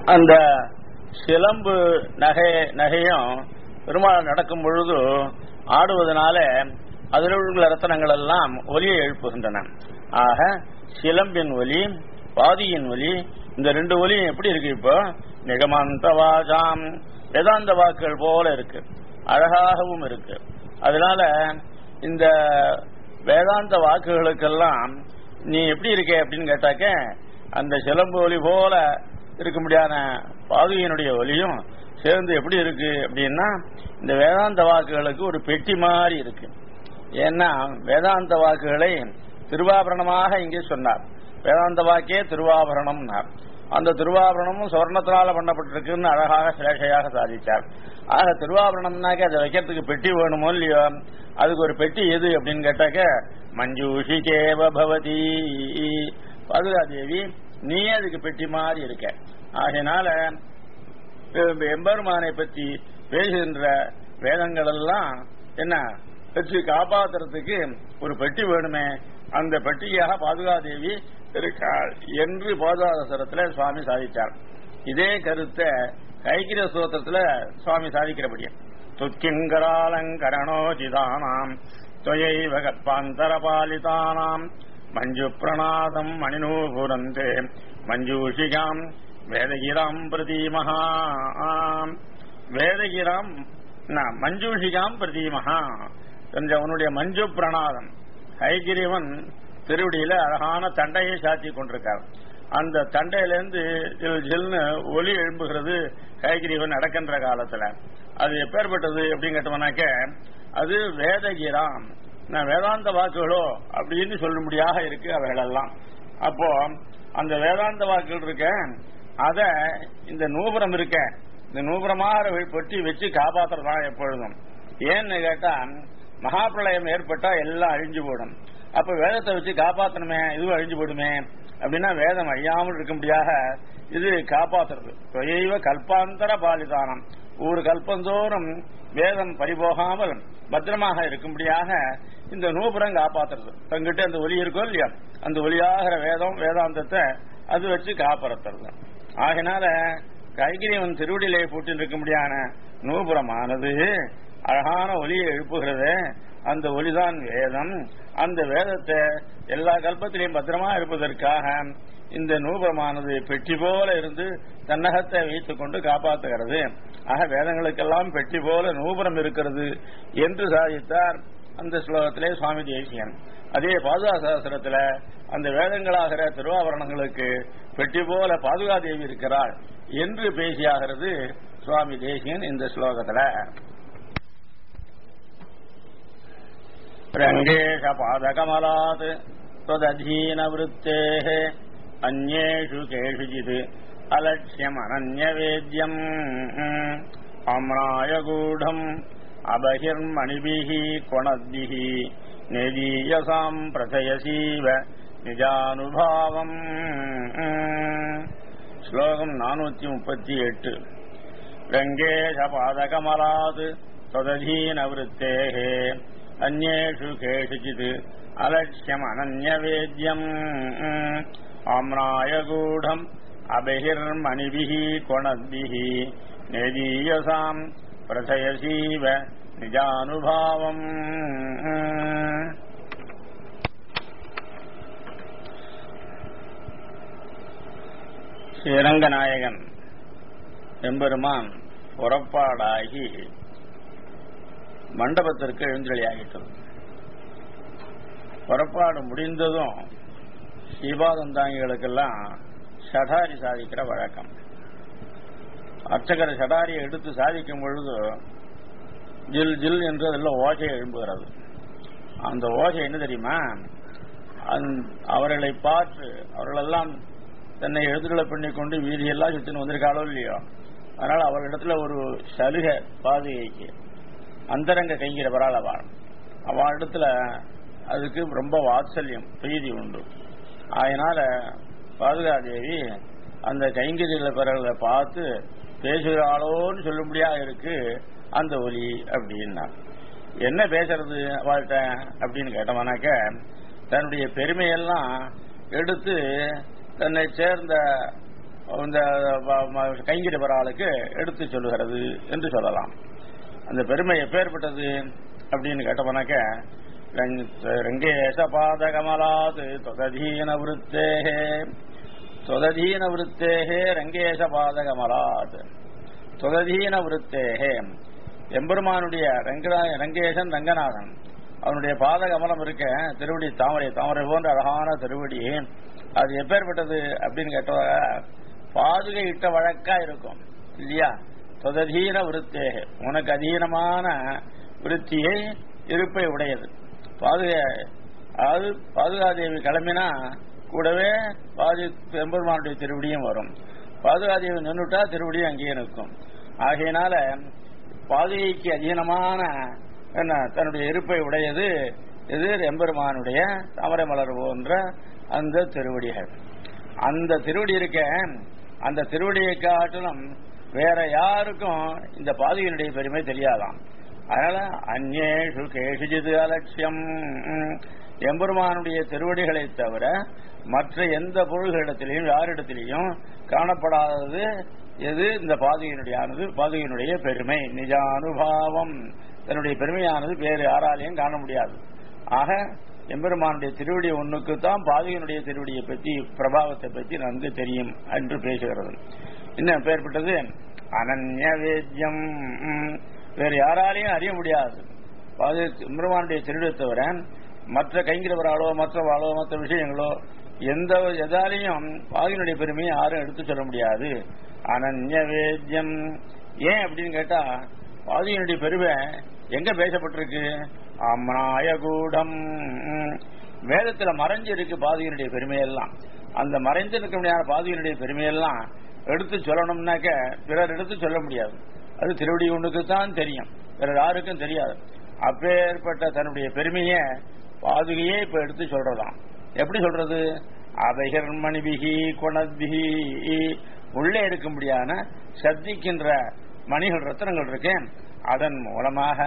அந்த சிலம்பு நகை நகையும் பெருமாள் நடக்கும் பொழுது ஆடுவதனால அதில் உள்ள ரத்தனங்கள் எல்லாம் ஒலியை எழுப்புகின்றன ஆக சிலம்பின் ஒலி பாதியின் ஒலி இந்த ரெண்டு ஒலியும் எப்படி இருக்கு இப்போ நிகமாந்த வாஜாம் வேதாந்த வாக்குகள் போல இருக்கு அழகாகவும் இருக்கு அதனால இந்த வேதாந்த வாக்குகளுக்கெல்லாம் நீ எப்படி இருக்க அப்படின்னு கேட்டாக்க அந்த சிலம்பு ஒலி போல இருக்க முடியாத பாதுகையினுடைய ஒலியும் சேர்ந்து எப்படி இருக்கு அப்படின்னா இந்த வேதாந்த வாக்குகளுக்கு ஒரு பெட்டி மாதிரி இருக்கு ஏன்னா வேதாந்த வாக்குகளை திருவாபரணமாக இங்கே சொன்னார் வேதாந்த வாக்கே திருவாபரணம்னார் அந்த திருவாபரணமும் சுவர்ணத்தினால பண்ணப்பட்டிருக்குன்னு அழகாக சிலேஷையாக சாதித்தார் ஆக திருவாபரணம்னாக்க அதை வைக்கிறதுக்கு பெட்டி வேணுமோ இல்லையோ அதுக்கு ஒரு பெட்டி எது அப்படின்னு கேட்டாக்க மஞ்சூஷி கேவ பவதி பாதுகாதேவி நீ அதுக்கு பெட்டி மாதிரி இருக்க ஆகையினால எம்பெருமானை பற்றி பேசுகின்ற வேதங்கள் எல்லாம் என்ன வச்சு காப்பாத்துறதுக்கு ஒரு பெட்டி வேணுமே அந்த பெட்டியாக பாதுகாதேவி இருக்காள் என்று போதாதசரத்துல சுவாமி சாதித்தார் இதே கருத்தை கைகிர சூத்திரத்துல சுவாமி சாதிக்கிறபடியே துக்கிங்கராலங்கரணோஜிதானாம் தொயைவ கற்பாந்தரபாலிதானாம் மஞ்சு பிரணாதம் மணிநூபுரந்தே மஞ்சூஷிகாம் வேதகிராம் பிரதீமஹா வேதகிராம் மஞ்சூஷிகாம் பிரதீமஹா என்ற உன்னுடைய மஞ்சு பிரணாதம் கைகிரிவன் திருவடியில அழகான தண்டையை சாத்தி கொண்டிருக்கார் அந்த தண்டையிலிருந்து ஜில் ஜில்னு ஒலி எழும்புகிறது கைகிரிவன் நடக்கின்ற காலத்துல அது எப்பேற்பட்டது அப்படின்னு கேட்டோம்னாக்க அது வேதகிராம் நான் வேதாந்த வாக்குகளோ அப்படின்னு சொல்லும்படியாக இருக்கு அவைகளெல்லாம் அப்போ அந்த வேதாந்த வாக்குகள் இருக்க அத இந்த நூபுரம் இருக்க இந்த நூபுரமாக பொட்டி வச்சு காப்பாத்துறதான் எப்பொழுதும் ஏன்னு கேட்டா மகாபிரளயம் ஏற்பட்டா எல்லாம் அழிஞ்சு போடும் அப்ப வேதத்தை வச்சு காப்பாத்தணுமே இதுவும் அழிஞ்சு போடுமே அப்படின்னா வேதம் அழியாமல் இருக்கும்படியாக இது காப்பாத்துறது தொயைவ கல்பாந்தர பாலிதானம் ஒரு கல்பந்தோறும் வேதம் பறிபோகாமல் பத்திரமாக இருக்கும்படியாக இந்த நூபுரம் காப்பாத்துறது தங்கிட்ட அந்த ஒலி இருக்கோ இல்லையா அந்த ஒலியாகிற வேதம் வேதாந்தத்தை அது வச்சு காப்பாற்றுறது ஆகினால கைகிரியவன் திருவடியிலே போட்டு இருக்கும்படியான நூபுரமானது அழகான ஒலியை எழுப்புகிறது அந்த ஒலிதான் வேதம் அந்த வேதத்தை எல்லா கல்பத்திலையும் பத்திரமா இருப்பதற்காக இந்த நூபமானது பெட்டி போல இருந்து தன்னகத்தை வைத்துக் கொண்டு காப்பாற்றுகிறது ஆக வேதங்களுக்கெல்லாம் பெட்டி போல நூபுரம் இருக்கிறது என்று சாதித்தார் அந்த ஸ்லோகத்திலே சுவாமி தேசியன் அதே பாதுகாசாஸ்திரத்துல அந்த வேதங்களாகிற திருவாபரணங்களுக்கு பெட்டி போல பாதுகாதேவி இருக்கிறாள் என்று பேசியாகிறது சுவாமி தேசியன் இந்த ஸ்லோகத்துல ரங்கேஷ பாதகமலாத் त्वदधीनवृत्तेः अन्येषु केषुचित् अलक्ष्यमनन्यवेद्यम् अम्रायगूढम् अबहिर्मणिभिः कोणद्भिः निदीयसाम् प्रथयसीव நிஜானுபாவம் ஸ்லோகம் நானூத்தி முப்பத்தி எட்டு ரங்கேஷ பாதகமலாத் தொததீன விருத்தேः अन्येषु केषुचित् अलक्ष्यमनन्यवेद्यम् आम्नायगूढम् अबहिर्मणिभिः कोणद्भिः नेदीयसाम् प्रथयसीव निजानुभावम् ஸ்ரீரங்கநாயகன் எம்பெருமான் புறப்பாடாகி மண்டபத்திற்கு எழுந்தொழியாகிட்டது புறப்பாடு முடிந்ததும் சீபாதந்தாங்கிகளுக்கெல்லாம் சடாரி சாதிக்கிற வழக்கம் அர்ச்சகர் சடாரியை எடுத்து சாதிக்கும் பொழுது ஜில் ஜில் என்று அதில் ஓசை எழும்புகிறது அந்த ஓசை என்ன தெரியுமா அவர்களை பார்த்து அவர்களெல்லாம் தன்னை எழுதுகளை பண்ணி கொண்டு வீதியெல்லாம் சுத்தின்னு வந்திருக்காளோ இல்லையோ அதனால அவர்களிடத்துல ஒரு சலுகை பாதுகைக்கு அந்தரங்க கைங்கிறவரால் அவள் அவளிடத்துல அதுக்கு ரொம்ப வாத்சல்யம் பிரீதி உண்டு அதனால பாதுகாதேவி அந்த கைங்கரிகளை பிறகுல பார்த்து பேசுகிறாளோன்னு சொல்லும்படியா இருக்கு அந்த ஒலி அப்படின்னா என்ன பேசுறது அவள்கிட்ட அப்படின்னு கேட்டோம்னாக்க தன்னுடைய பெருமையெல்லாம் எடுத்து தன்னை சேர்ந்த இந்த வ- ம- கைங்கிற ஆளுக்கு எடுத்து சொல்லுகிறது என்று சொல்லலாம் அந்த பெருமை எப்பேற்பட்டது அப்படின்னு கேட்டோம்னாக்க ரங்கேச பாத கமலாது தொததீன விருத்தேகே தொததீன விருத்தேகே ரங்கேச பாத கமலாத் தொததீன விருத்தேகே எம்பெருமானுடைய ரங்கரா ரங்கேசன் ரங்கநாதன் அவனுடைய பாத கமலம் இருக்க திருவடி தாமரை தாமரை போன்ற அழகான திருவடி அது எப்பேற்பட்டது அப்படின்னு கேட்டா பாதுகை இட்ட வழக்கா இருக்கும் இல்லையா தொததீன விருத்தேகே உனக்கு அதீனமான விருத்தியை இருப்பை உடையது பாதுகை அதாவது பாதுகாதேவி கிளம்பினா கூடவே பாதி எம்பெருமானுடைய திருவடியும் வரும் பாதுகாதேவி நின்றுட்டா திருவடியும் அங்கேயே நிற்கும் ஆகையினால பாதுகைக்கு அதீனமான என்ன தன்னுடைய இருப்பை உடையது இது எம்பெருமானுடைய தாமரை மலர் போன்ற அந்த திருவடிகள் அந்த திருவடி இருக்க அந்த திருவடியை காட்டிலும் வேற யாருக்கும் இந்த பாதுகையினுடைய பெருமை தெரியாதாம் அதனால அந்நேஷு கேஷுஜிது அலட்சியம் ம், எம்பெருமானுடைய திருவடிகளை தவிர மற்ற எந்த பொருள்களிடத்திலையும் யாரிடத்திலையும் காணப்படாதது எது இந்த பாதுகையினுடையானது பாதுகையினுடைய பெருமை நிஜானுபாவம் தன்னுடைய பெருமையானது வேறு யாராலையும் காண முடியாது ஆக எம்பெருமானுடைய திருவடி ஒண்ணுக்கு தான் பாதுகையினுடைய திருவடியை பற்றி பிரபாவத்தை பற்றி நன்கு தெரியும் என்று பேசுகிறது இன்னும் பேர்பட்டது அனன்ய வேத்யம் ம், வேறு யாராலையும் அறிய முடியாது பாது எம்பெருமானுடைய திருவிடை தவிர மற்ற கைங்கிறவராளோ மற்றவாளோ மற்ற விஷயங்களோ எந்த எதாலையும் பாதியினுடைய பெருமையை யாரும் எடுத்து சொல்ல முடியாது அனன்ய வேத்யம் ஏன் அப்படின்னு கேட்டா பாதியினுடைய பெருமை எங்க பேசப்பட்டிருக்கு அம்னாய கூடம் வேதத்துல மறைஞ்சு இருக்கு பாதியினுடைய பெருமையெல்லாம் அந்த மறைஞ்சு இருக்க முடியாத பாதியினுடைய பெருமையெல்லாம் எடுத்து சொல்லணும்னாக்க பிறர் எடுத்து சொல்ல முடியாது அது திருவடி ஒண்ணுக்கு தான் தெரியும் வேற யாருக்கும் தெரியாது அப்பேற்பட்ட தன்னுடைய பெருமையை பாதுகையே இப்ப எடுத்து சொல்றதாம் எப்படி சொல்றது அவைகர் மணிபிகி குணத்பிகி உள்ளே இருக்கும்படியான சத்திக்கின்ற மணிகள் ரத்தனங்கள் இருக்கு அதன் மூலமாக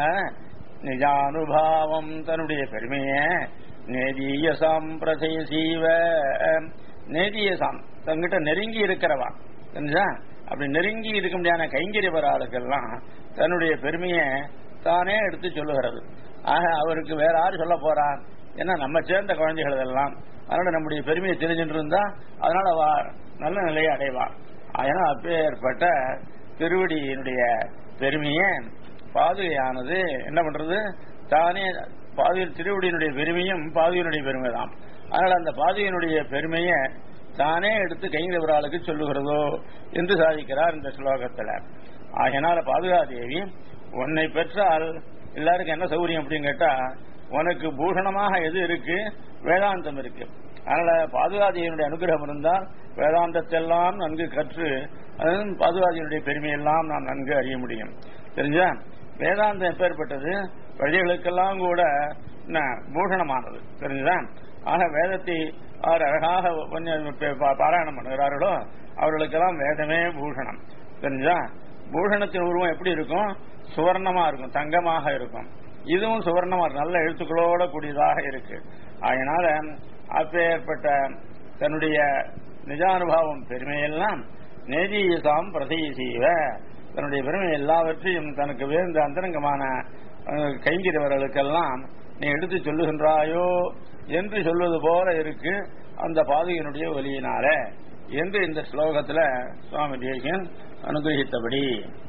நிஜானுபாவம் தன்னுடைய பெருமையை நேதியசாம் பிரசயசீவ நேதியசாம் தங்கிட்ட நெருங்கி இருக்கிறவா தெரிஞ்சா அப்படி நெருங்கி இருக்க முடியாத கைங்கரிவர் ஆளுக்கெல்லாம் தன்னுடைய பெருமையை தானே எடுத்து சொல்லுகிறது ஆக அவருக்கு வேற யாரு சொல்ல போறா ஏன்னா நம்ம சேர்ந்த குழந்தைகள் இதெல்லாம் அதனால நம்முடைய பெருமையை தெரிஞ்சுட்டு இருந்தா அதனால அவ நல்ல நிலையை அடைவா அதனால அப்பேற்பட்ட திருவடியினுடைய பெருமையை பாதுகையானது என்ன பண்றது தானே பாதுகை திருவடியினுடைய பெருமையும் பாதுகையினுடைய பெருமை தான் அதனால அந்த பாதுகையினுடைய பெருமையை தானே எடுத்து கைங்கரவராளுக்கு சொல்லுகிறதோ என்று சாதிக்கிறார் இந்த ஸ்லோகத்துல ஆகையினால பாதுகாதேவி உன்னை பெற்றால் எல்லாருக்கும் என்ன சௌகரியம் அப்படின்னு கேட்டா உனக்கு பூஷணமாக எது இருக்கு வேதாந்தம் இருக்கு அதனால பாதுகாதியினுடைய அனுகிரகம் இருந்தால் வேதாந்தத்தெல்லாம் நன்கு கற்று அதுவும் பாதுகாதியினுடைய பெருமையெல்லாம் நாம் நன்கு அறிய முடியும் தெரிஞ்சா வேதாந்தம் எப்பேற்பட்டது பிரஜைகளுக்கெல்லாம் கூட என்ன, பூஷணமானது தெரிஞ்சுதா ஆக வேதத்தை அவர் அழகாக கொஞ்சம் பே- பா- பாராயணம் பண்ணுகிறார்களோ அவர்களுக்கெல்லாம் வேதமே பூஷணம் தெரிஞ்சா பூஷணத்தின் உருவம் எப்படி இருக்கும் சுவர்ணமா இருக்கும் தங்கமாக இருக்கும் இதுவும் சுவர்ணமா இருக்கு. நல்ல எழுத்துக்களோட கூடியதாக இருக்கு அதனால அப்பேற்பட்ட தன்னுடைய நிஜானுபாவம் பெருமையெல்லாம் நேஜீயசாம் பிரசீசீவ தன்னுடைய பெருமை எல்லாவற்றையும் தனக்கு வேர்ந்த அந்தரங்கமான அஹ், கைங்கிறவர்களுக்கெல்லாம் நீ எடுத்து சொல்லுகின்றாயோ என்று சொல்வது போல இருக்கு அந்த பாதையினுடைய ஒலியினால என்று இந்த ஸ்லோகத்துல சுவாமி தேசியன் அனுகிரகித்தபடி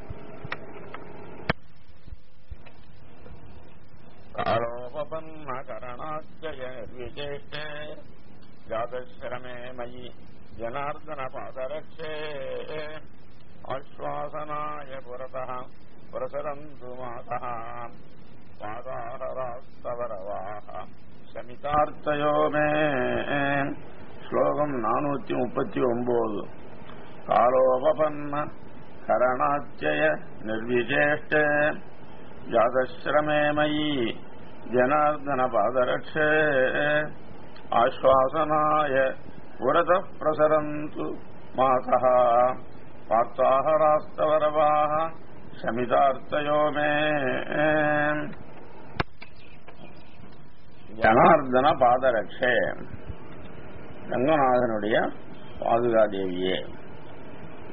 कालोपपन्नकरणात्ययनिर्विचेष्टे जातश्रमे मयि जनार्दनपादरक्षे आश्वासनाय पुरतः प्रसरन्तु मातः पादाहरास्तवरवाः शमितार्तयो मे श्लोकम् नानूति मुपति ओम्बोदु कालोपपन्न करणात्यय निर्विचेष्टे जातश्रमे मयि जनार्दनपादरक्षे आश्वासनाय पुरतः प्रसरन्तु मातः पार्ताहरास्तवरवाः शमितार्तयो मे ஜனார்தன பாதரட்சே ரங்கநாதனுடைய பாதுகாதேவியே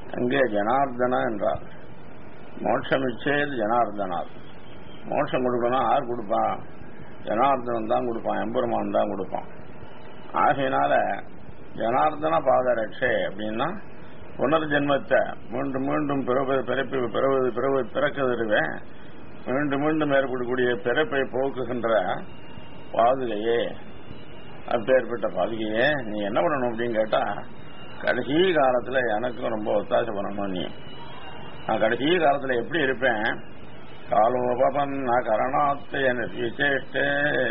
அங்கே ஜனார்தன என்றார் மோட்சம் இச்சேது ஜனார்தனார் மோட்சம் கொடுக்கணும் யார் கொடுப்பான் ஜனார்தனன் தான் கொடுப்பான் எம்பெருமான் தான் கொடுப்பான் ஆகையினால ஜனார்தன பாதரட்சே அப்படின்னா புனர்ஜென்மத்தை மீண்டும் மீண்டும் பிறப்பது பிறப்பி பிறவது பிறவது பிறக்குதுருவே மீண்டும் மீண்டும் ஏற்படக்கூடிய பிறப்பை போக்குகின்ற பாதுகையே அப்பேற்பட்ட பாதுகையே நீ என்ன பண்ணணும் அப்படின்னு கேட்டா கடைசி காலத்துல எனக்கும் ரொம்ப ஒத்தாசை பண்ணணும் நீ நான் கடைசி காலத்துல எப்படி இருப்பேன் காலோபபன் கரணாத்தையன் விசேஷ்டே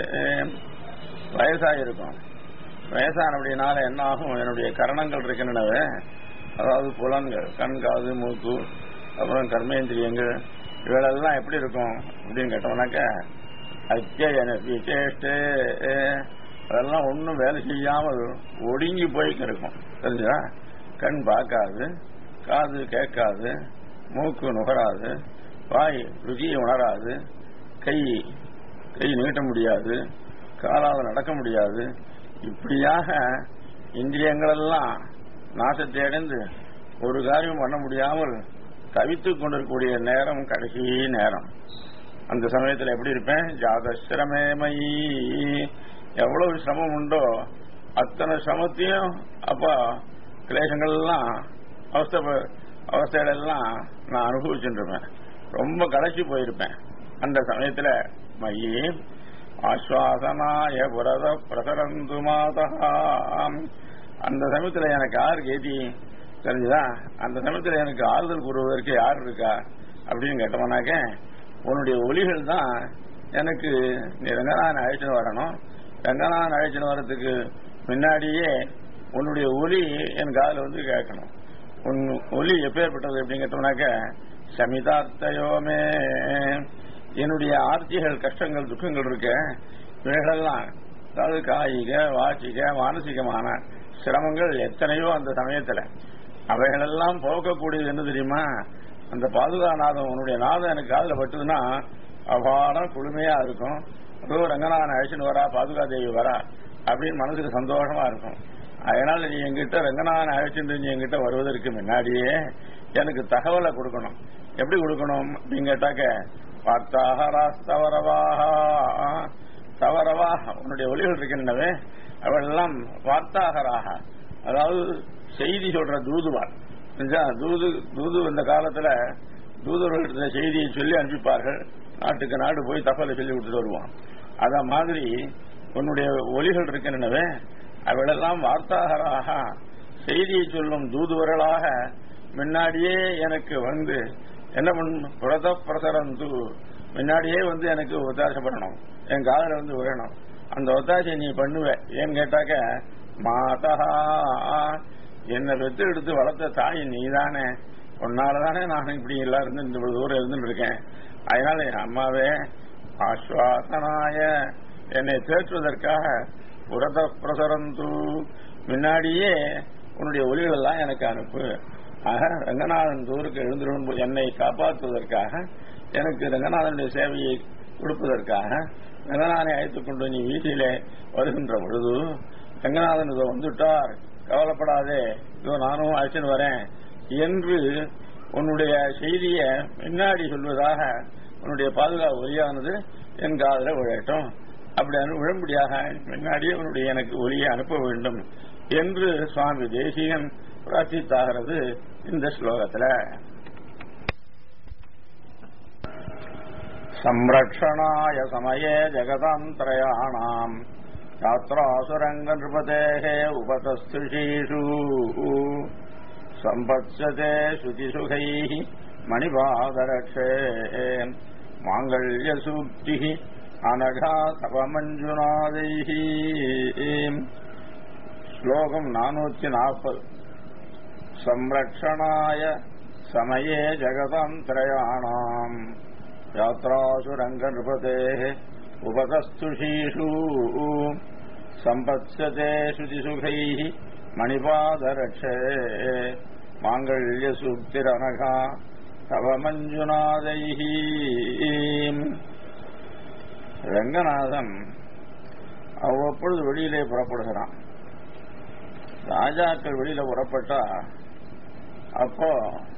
வயசாயிருக்கும் வயசான அப்படினால என்ன ஆகும் என்னுடைய கரணங்கள் இருக்கின்றனவே அதாவது புலன்கள் கண் காது மூக்கு அப்புறம் கர்மேந்திரியங்கள் இவைகளெல்லாம் எப்படி இருக்கும் அப்படின்னு கேட்டோம்னாக்க அத்தியன விசேஷ்டே அதெல்லாம் ஒன்றும் வேலை செய்யாமல் ஒடுங்கி போய் இருக்கும் தெரிஞ்சா கண் பார்க்காது காது கேட்காது மூக்கு நுகராது வாய் ருச்சியை உணராது கை கை நீட்ட முடியாது காலால் நடக்க முடியாது இப்படியாக இந்திரியங்களெல்லாம் நாசத்தை அடைந்து ஒரு காரியம் பண்ண முடியாமல் தவித்துக் கொண்டிருக்கக்கூடிய நேரம் கடைசி நேரம் அந்த சமயத்தில் எப்படி இருப்பேன் ஜாதசிரமேமயி எவ்வளவு சிரமம் உண்டோ அத்தனை சிரமத்தையும் அப்ப கிளேசங்கள்லாம் அவஸ்தை அவஸ்தைகளெல்லாம் நான் அனுபவிச்சுருப்பேன் ரொம்ப கடைசி போயிருப்பேன் அந்த சமயத்துல மயி ஆஸ்வாசனாய புரத பிரசரந்து மாதா அந்த சமயத்துல எனக்கு யாரு கேட்டி தெரிஞ்சுதா அந்த சமயத்துல எனக்கு ஆறுதல் கூறுவதற்கு யார் இருக்கா அப்படின்னு கேட்டோம்னாக்க உன்னுடைய ஒலிகள் தான் எனக்கு நீ ரங்கநாதன் அழைச்சின்னு வரணும் ரங்கநாதன் அழைச்சின்னு வர்றதுக்கு முன்னாடியே உன்னுடைய ஒலி என் காதில் வந்து கேட்கணும் உன் ஒலி எப்பேற்பட்டது அப்படின்னு கேட்டோம்னாக்க சமிதார்த்தயோமே என்னுடைய ஆர்த்திகள் கஷ்டங்கள் துக்கங்கள் இருக்க இவைகளெல்லாம் அதாவது காயிக வாச்சிக மானசிகமான சிரமங்கள் எத்தனையோ அந்த சமயத்துல அவைகளெல்லாம் போக்கக்கூடியது என்ன தெரியுமா அந்த பாதுகாநாதம் உன்னுடைய நாதம் எனக்கு காதில் பட்டுதுன்னா அபாரம் குளுமையா இருக்கும் அதோ ரங்கநாதன் அழைச்சின்னு வரா பாதுகா தேவி வரா அப்படின்னு மனசுக்கு சந்தோஷமா இருக்கும் அதனால நீ எங்கிட்ட ரங்கநாதன் அழைச்சிட்டு நீ எங்கிட்ட வருவதற்கு முன்னாடியே எனக்கு தகவலை கொடுக்கணும் எப்படி கொடுக்கணும் அப்படின்னு கேட்டாக்க வார்த்தாகராஸ்தவரவாக தவறவா உன்னுடைய ஒளிகள் இருக்கின்றனவே அவளெல்லாம் வார்த்தாகராக அதாவது செய்தி சொல்ற தூதுவார் தூது தூது இந்த காலத்துல தூதர்கள் செய்தியை சொல்லி அனுப்பிப்பார்கள் நாட்டுக்கு நாடு போய் தகவலை சொல்லி விட்டுட்டு வருவான் அத மாதிரி உன்னுடைய ஒலிகள் இருக்கின்றனவே அவளெல்லாம் வார்த்தாகராக செய்தியை சொல்லும் தூதுவர்களாக முன்னாடியே எனக்கு வந்து என்ன பண்ணும் புரத பிரசரந்து முன்னாடியே வந்து எனக்கு ஒத்தாசப்படணும் என் காதல வந்து விழணும் அந்த ஒத்தாசையை நீ பண்ணுவ ஏன்னு கேட்டாக்க மாதா என்னை பெற்று எடுத்து வளர்த்த தாய் நீ தானே உன்னாலதானே நான் இப்படி எல்லாம் இருந்து இந்த தூரம் இருந்துட்டு இருக்கேன் அதனால என் அம்மாவே ஆஸ்வாசனாய என்னை தேற்றுவதற்காக புரத பிரசரந்து முன்னாடியே உன்னுடைய ஒலிகள் எல்லாம் எனக்கு அனுப்பு ஆக ரங்கநாதன் தூருக்கு எழுந்திரும் என்னை காப்பாற்றுவதற்காக எனக்கு ரங்கநாதனுடைய சேவையை கொடுப்பதற்காக ரங்கநாதனை அழைத்துக் கொண்டு நீ வீட்டிலே வருகின்ற பொழுது ரங்கநாதன் இதோ வந்துட்டார் கவலைப்படாதே இதோ நானும் அழைச்சின்னு வரேன் என்று உன்னுடைய செய்திய முன்னாடி சொல்வதாக உன்னுடைய பாதுகாப்பு ஒலியானது என் காதல விழட்டும் அப்படி விழும்படியாக முன்னாடியே உன்னுடைய எனக்கு ஒலியை அனுப்ப வேண்டும் என்று சுவாமி தேசிகன் பிரார்த்தித்தாகிறது இந்த ஸ்லோகத்துல சம்ரக்ஷணாய சமயே ஜகதாந்திரயாணாம் யாத்ராசுரங்க நிருபதேகே உபதஸ்துஷீஷு சம்பத்சதே சுதிசுகை மணிபாதரக்ஷே மாங்கல்யசூக்தி அனகா தவமஞ்சுநாதை ஸ்லோகம் நானூத்தி நாற்பது संरक्षणाय समये जगतान्तरयाणाम् यात्रासु रङ्गनृपतेः उपतस्तुषीषु सम्पत्स्यते श्रुतिसुखैः मणिपादरक्षे माङ्गल्यसूक्तिरनघा तव मञ्जुनादैः ரங்கநாதன் அவ்வப்பொழுது வெளியிலே புறப்படுகிறான் ராஜாக்கள் வெளியில புறப்பட்டா அப்போ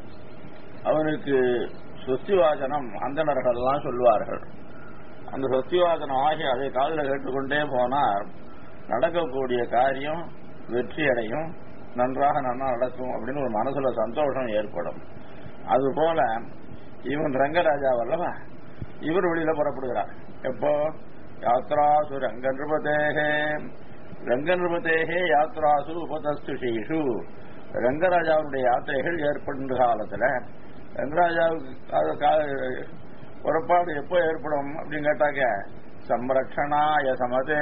அவனுக்கு சொஸ்திவாசனம் அந்தணர்கள்லாம் சொல்லுவார்கள் அந்த சொஸ்திவாசனம் ஆகி அதை காதில் கேட்டுக்கொண்டே போனார் நடக்கக்கூடிய காரியம் வெற்றி அடையும் நன்றாக நன்னா நடக்கும் அப்படின்னு ஒரு மனசுல சந்தோஷம் ஏற்படும் அதுபோல இவன் ரங்கராஜா வல்லவா இவர் வெளியில புறப்படுகிறார் எப்போ யாத்ராசு ரங்கநிருபதேகே ரங்கநிருபதேகே யாத்ராசு உபதஸ்துஷீஷு ரங்கராஜாவுடைய யாத்திரைகள் ஏற்படுகின்ற காலத்துல ரங்கராஜாவுக்கு அது கா- புறப்பாடு எப்போ ஏற்படும் அப்படின்னு கேட்டாக்க சம்ரக்ஷணாய சமதே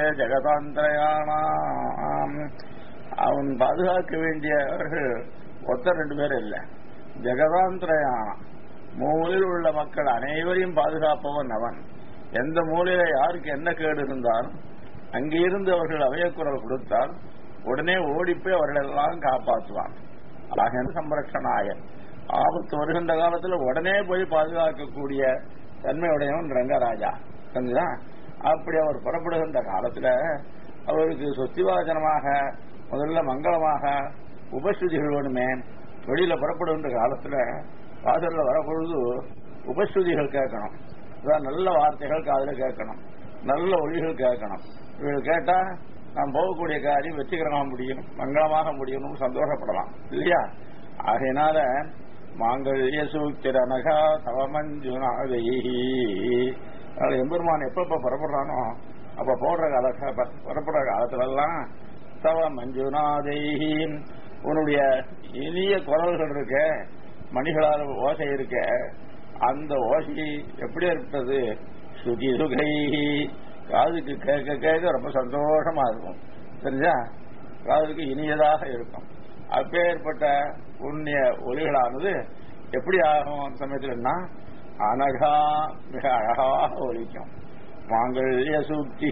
ஜெகதாந்திரயானாம் அவன் பாதுகாக்க வேண்டியவர்கள் ஒத்த ரெண்டு பேரும் இல்லை ஜெகதாந்திரயானம் மூலையில் உள்ள மக்கள் அனைவரையும் பாதுகாப்பவன் அவன் எந்த மூலையில யாருக்கு என்ன கேடு இருந்தாலும் அங்கிருந்து அவர்கள் அவையக்குரல் கொடுத்தால் உடனே ஓடிப்போய் அவர்களெல்லாம் காப்பாற்றுவான் ஆக சம்ரக்ஷனாயன் ஆபத்து வருகின்ற காலத்துல உடனே போய் பாதுகாக்கக்கூடிய தன்மையுடையவன் ரங்கராஜா சரிங்களா அப்படி அவர் புறப்படுகின்ற காலத்துல அவருக்கு சொத்திவாசனமாக முதல்ல மங்களமாக உபஸ்ருதிகள் வேணுமே வெளியில புறப்படுகின்ற காலத்துல வாசல்ல வரப்பொழுது உபஸ்ருதிகள் கேட்கணும் அதான் நல்ல வார்த்தைகள் காதுல கேட்கணும் நல்ல ஒளிகள் கேட்கணும் இவர்கள் கேட்டா நாம் போகக்கூடிய காரியம் வெற்றிகரமாக முடியும் மங்களமாக முடியணும் சந்தோஷப்படலாம் இல்லையா ஆகையினால மாங்கல்ய சூத்திரனகா தவமஞ்சுனாதைஹி அதனால எம்பெருமான் எப்பப்ப புறப்படுறானோ அப்ப போடுற கால புறப்படுற காலத்துல எல்லாம் தவ மஞ்சுநாதைஹி உன்னுடைய இனிய குரல்கள் இருக்க மணிகளால் ஓசை இருக்க அந்த ஓசை எப்படி இருப்பது சுதி சுகை காதுக்கு கேட்க கேட்க ரொம்ப சந்தோஷமா இருக்கும் தெரிஞ்சா காதுக்கு இனியதாக இருக்கும் அப்பேற்பட்ட புண்ணிய ஒலிகளானது எப்படி ஆகும் அந்த சமயத்துலன்னா அனகா மிக அழகாக ஒலிக்கும் மாங்கல்ய சூக்தி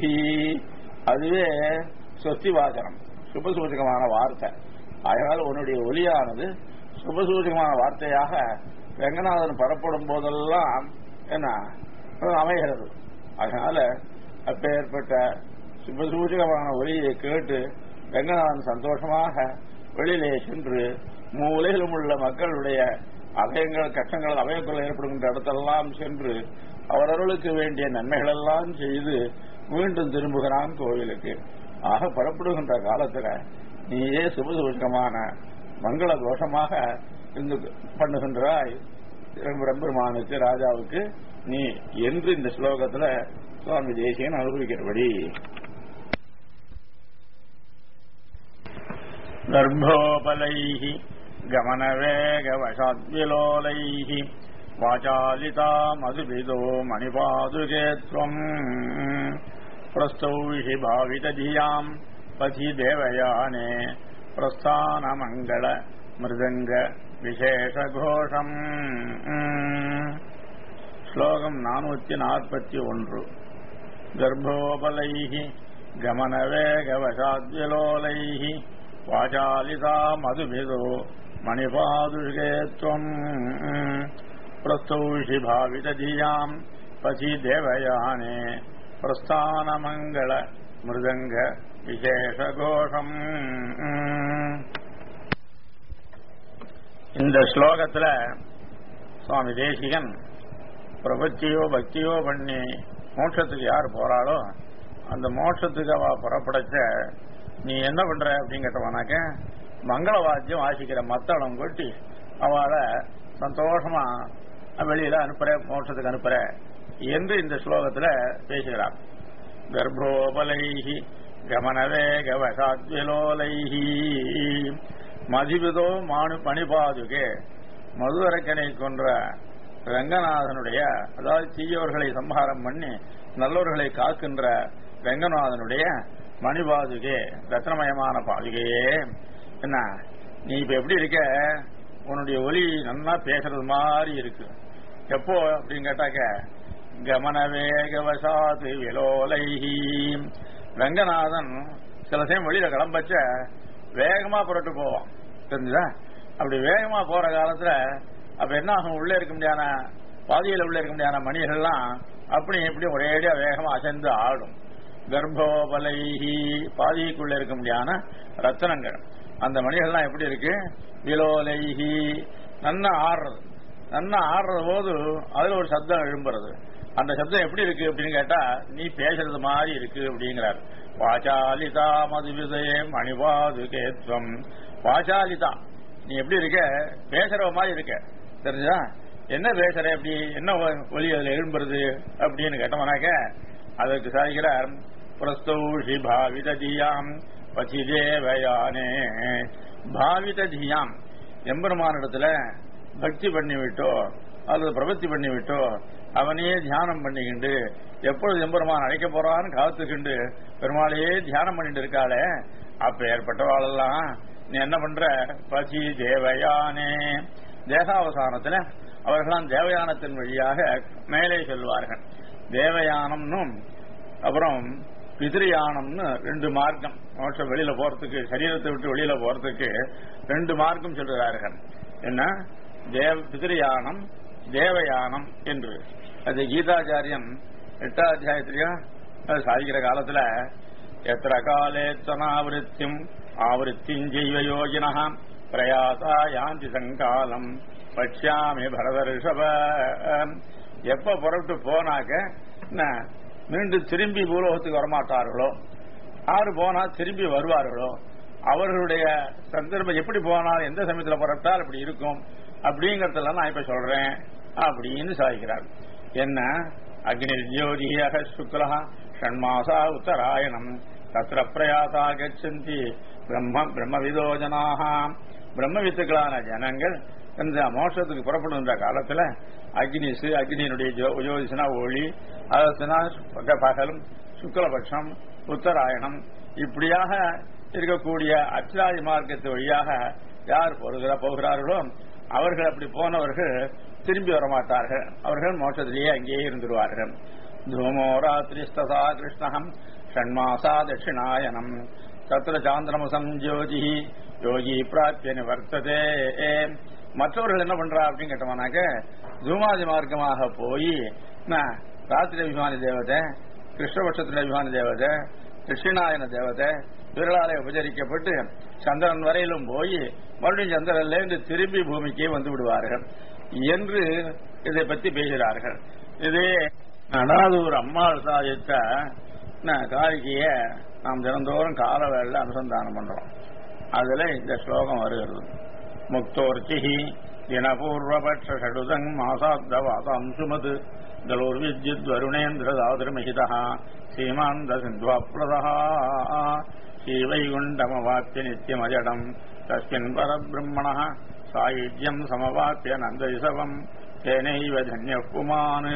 அதுவே சொத்தி வாசனம் சுபசூச்சகமான வார்த்தை அதனால உன்னுடைய ஒலியானது சுபசூச்சகமான வார்த்தையாக ரங்கநாதன் பரப்படும் போதெல்லாம் என்ன அது அமைகிறது அதனால அப்பேற்பட்ட சுபசூச்சகமான ஒலியை கேட்டு ரங்கநாதன் சந்தோஷமாக வெளியிலே சென்று மூலையிலும் உள்ள மக்களுடைய அபயங்கள் கஷ்டங்கள் அபயக்குள் ஏற்படுகின்ற இடத்தெல்லாம் சென்று அவரவர்களுக்கு வேண்டிய நன்மைகள் எல்லாம் செய்து மீண்டும் திரும்புகிறான் கோவிலுக்கு ஆக புறப்படுகின்ற காலத்துல நீயே சுபசூச்சகமான மங்கள கோஷமாக இருந்து பண்ணுகின்றாய் பிரம்பெருமானுக்கு ராஜாவுக்கு நீ என்று இந்த ஸ்லோகத்துல சுவாமி தேசியன் அனுபவிக்கிறபடி गर्भोपलैः गमनवेगवशाद्विलोलैः वाचालिता मधुभिदो मणिपादुके त्वम् प्रस्तौषि भावितधियाम् पथि देवयाने प्रस्थानमङ्गल मृदङ्ग विशेषघोषम् श्लोकम् नानूति नाற்பத்தி ஒன்று गर्भोपलैः गमनवेगवशाद्विलोलैः वाचालिता मधुभिदो मणिपादुषे त्वम् प्रस्तौषि भावितधियाम् पथि देवयाने प्रस्थानमङ्गल मृदङ्ग விசேஷகோஷம் இந்த ஸ்லோகத்துல சுவாமி தேசிகன் பிரபத்தியோ பக்தியோ பண்ணி மோட்சத்துக்கு யார் போறாளோ அந்த மோட்சத்துக்கு அவ புறப்படைச்ச நீ என்ன பண்ற அப்படின்னு கேட்டவனாக்க மங்கள வாத்தியம் வாசிக்கிற மத்தளம் கொட்டி அவளை சந்தோஷமா வெளியில அனுப்புற மோட்சத்துக்கு அனுப்புற என்று இந்த ஸ்லோகத்துல பேசுகிறார் கர்ப்போபலைஹி கமனவேக வசாத்விலோலைஹி மதிவிதோ மானு பணிபாதுகே மதுவரக்கனை கொன்ற ரங்கநாதனுடைய அதாவது தீயவர்களை சம்ஹாரம் பண்ணி நல்லவர்களை காக்கின்ற ரங்கநாதனுடைய மணிபாதுகே ரத்னமயமான பாதுகையே என்ன நீ இப்ப எப்படி இருக்க உன்னுடைய ஒலி நல்லா பேசுறது மாதிரி இருக்கு எப்போ அப்படின்னு கேட்டாக்க கமன வேகவசாது விலோலைஹி ரங்கநாதன் சில சமயம் வெளியில கிளம்பச்ச வேகமா புரட்டு போவான் தெரிஞ்சுதா அப்படி வேகமா போற காலத்துல அப்ப என்ன ஆகும் உள்ளே இருக்க முடியாத பாதியில உள்ள இருக்க முடியாத மணிகள்லாம் அப்படி இப்படி ஒரேடியா வேகமா அசைந்து ஆடும் கர்ப்போபலைஹி பாதிக்குள்ள இருக்க முடியாத ரத்தனங்கள் அந்த மணிகள்லாம் எப்படி இருக்கு விலோலைஹி நன்னா ஆடுறது நன்னா ஆடுற போது அதுல ஒரு சப்தம் எழும்புறது அந்த சப்தம் எப்படி இருக்கு அப்படின்னு கேட்டா நீ பேசுறது மாதிரி இருக்கு அப்படிங்கிறார் வாசாலிதா மதுவிதயே மணிவாது கேத்வம் வாசாலிதா நீ எப்படி இருக்க பேசுற மாதிரி இருக்க தெரிஞ்சா என்ன பேசுற அப்படி என்ன ஒ- ஒலி அதுல எழும்புறது அப்படின்னு கேட்டோம்னாக்க அதற்கு சாதிக்கிறார் பிரஸ்தௌஷி பாவித தியாம் பசிதேவயானே பாவித தியாம் எம்பெருமானிடத்துல பக்தி பண்ணி விட்டோ அல்லது பிரபத்தி பண்ணி விட்டோ அவனையே தியானம் பண்ணிக்கிண்டு எப்பொழுது எம்பெருமான் அழைக்க போறான்னு காத்துக்கிண்டு பெருமாளையே தியானம் பண்ணிட்டு இருக்காளே அப்ப ஏற்பட்டவாளெல்லாம் நீ என்ன பண்ற பசி தேவயானே தேகாவசானத்துல அவர்களாம் தேவயானத்தின் வழியாக மேலே செல்வார்கள் தேவயானம்னும் அப்புறம் பிதிரியானம்னு ரெண்டு மார்க்கம் மோட்சம் வெளியில போறதுக்கு சரீரத்தை விட்டு வெளியில போறதுக்கு ரெண்டு மார்க்கம் சொல்றார்கள் என்ன தேவ பிதிரியானம் தேவயானம் என்று அது கீதாச்சாரியம் எட்டாம் அத்தியாயத்திலையும் அது சாதிக்கிற காலத்துல எத்திர காலேத்தனாவிருத்தியும் ஆவருத்தியும் செய்வ யோகினா பிரயாசா யாந்தி சங்காலம் பட்சாமி பரத ரிஷப எப்ப புறப்பட்டு போனாக்க என்ன, மீண்டும் திரும்பி பூலோகத்துக்கு வரமாட்டார்களோ யாரு போனா திரும்பி வருவார்களோ அவர்களுடைய சந்தர்ப்பம் எப்படி போனால் எந்த சமயத்துல புறப்பட்டால் அப்படி இருக்கும் அப்படிங்கறதெல்லாம் நான் இப்ப சொல்றேன் அப்படின்னு சாதிக்கிறார் என்ன அக்னி ஜோதியாக சுக்லா ஷண்மாசா உத்தராயணம் தத்திர பிரயாசா கச்சந்தி பிரம்ம பிரம்மவிதோ ஜனாக பிரம்மவித்துக்களான ஜனங்கள் இந்த மோட்சத்துக்கு புறப்படுகின்ற காலத்துல அக்னிசு அக்னியினுடைய ஜோ- ஜோதிஷனா ஒளி அதனா பகலும் சுக்லபட்சம் உத்தராயணம் இப்படியாக இருக்கக்கூடிய அச்சாதி மார்க்கத்து வழியாக யார் போகிற போகிறார்களோ அவர்கள் அப்படி போனவர்கள் திரும்பி வரமாட்டார்கள் அவர்கள் மோட்சத்திலேயே அங்கேயே இருந்துருவார்கள் தூமோ ராத்திரிஸ்ததா கிருஷ்ணகம் ஷண்மாசா தட்சிணாயனம் தத்திர சாந்திரமசம் ஜோதி யோகி பிராப்திய நிவர்த்ததே மற்றவர்கள் என்ன பண்றா அப்படின்னு கேட்டோம்னாக்க தூமாதி மார்க்கமாக போய் நான் ராத்திரி அபிமானி தேவதை கிருஷ்ணபட்சத்துல அபிமானி தேவதை கிருஷ்ணாயன தேவதை இவர்களாலே உபச்சரிக்கப்பட்டு சந்திரன் வரையிலும் போய் மறுபடியும் சந்திரன்ல இருந்து திரும்பி பூமிக்கே வந்து விடுவார்கள் என்று இதை பற்றி பேசுகிறார்கள் இது நடாதூர் அம்மாள் சாதித்த காரிகைய நாம் தினந்தோறும் கால வேளையில அனுசந்தானம் பண்றோம் அதுல இந்த ஸ்லோகம் வருகிறது முக்தோர்ச்சிஹி தினபூர்வபட்ச ஷடுதங் மாசாப்தவாதாம் சுமது தலோர்வித்யுத் வருணேந்திர தாதிருமஹிதா சீமாந்த சிந்த்வாப்ளதா ஸ்ரீவைகுண்டமவாப்பிய நித்தியமஜடம் தஸ்மின் பரபிரம்மண சாயுஜ்யம் சமவாப்பிய நந்தரிசவம் தேனைவ தன்ய புமான்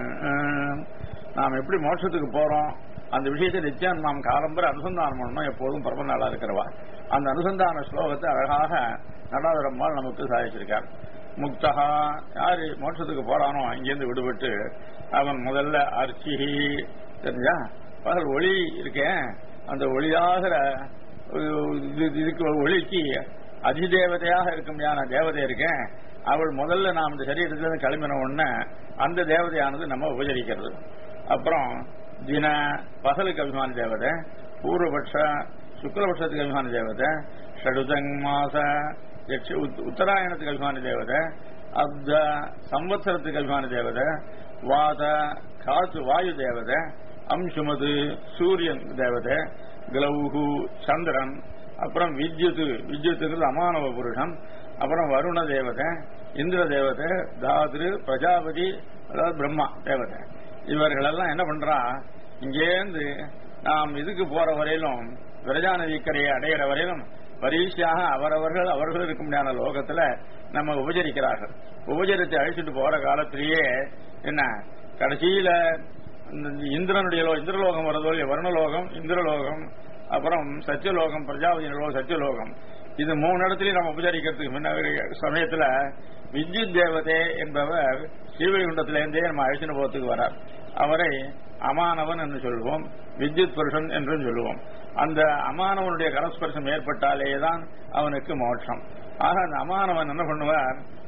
நாம் எப்படி மோட்சத்துக்கு போறோம் அந்த விஷயத்தை நித்தியம் நாம் காலம்பர அனுசந்தானம் பண்ணணும் எப்போதும் பிறந்த நாளா இருக்கிறவா அந்த அனுசந்தான ஸ்லோகத்தை அழகாக நடாதரம்மாள் நமக்கு சாதிச்சிருக்கார் முக்தகா யாரு மோட்சத்துக்கு போறானோ அங்கிருந்து விடுபட்டு அவன் முதல்ல அர்ச்சிஹி தெரிஞ்சா பகல் ஒளி இருக்கேன் அந்த ஒளியாகிற இது- இதுக்கு ஒளிக்கு அதிதேவதையாக இருக்க முடியாத தேவதை இருக்கேன் அவள் முதல்ல நாம் இந்த சரீரத்திலிருந்து கிளம்பின உடனே அந்த தேவதையானது நம்ம உபச்சரிக்கிறது அப்புறம் தின பகலுக்கு அபிமான தேவதை பூர்வபட்ச சுக்லபட்சத்துக்கு அபிமான தேவதை ஷடுதங் மாச யட்ச உத்- உத்தராயணத்துக்கு அபிமான தேவதை அப்த சம்வத்சரத்துக்கு அபிமான தேவதை வாத காத்து வாயு தேவதை அம்சுமது சூரியன் தேவதை கிளவுகு சந்திரன் அப்புறம் வித்யுத் வித்யுத்துங்கிறது அமானவ புருஷன் அப்புறம் வருண தேவதை இந்திர தேவதை தாத்ரு பிரஜாபதி அதாவது பிரம்மா தேவதை இவர்களெல்லாம் என்ன பண்றா இங்கேருந்து நாம் இதுக்கு போற வரையிலும் விரஜா நதிக்கரையை அடையிற வரையிலும் பரீட்சையாக அவரவர்கள் அவர்கள் இருக்க முடியாத லோகத்துல நம்ம உபச்சரிக்கிறார்கள் உபச்சரித்து அழைச்சிட்டு போற காலத்திலேயே என்ன கடைசியில இந்த இந்திரனுடைய லோ- இந்திரலோகம் வரதோ இல்லையா வருணலோகம் இந்திரலோகம் அப்புறம் சத்தியலோகம் பிரஜாபதி லோகம் சத்தியலோகம் இது மூணு இடத்துலயும் நம்ம உபச்சரிக்கிறதுக்கு முன்ன சமயத்துல வித்யுத் தேவதே என்பவர் ஸ்ரீவைகுண்டத்திலிருந்தே நம்ம அழைச்சிட்டு போறதுக்கு வரார் அவரை அமானவன் என்று சொல்லுவோம் வித்யுத் புருஷன் என்றும் சொல்லுவோம் அந்த அமானவனுடைய கரஸ்பர்சம் ஏற்பட்டாலேதான் அவனுக்கு மோட்சம் ஆக அந்த அமானவன் என்ன பண்ணுவார்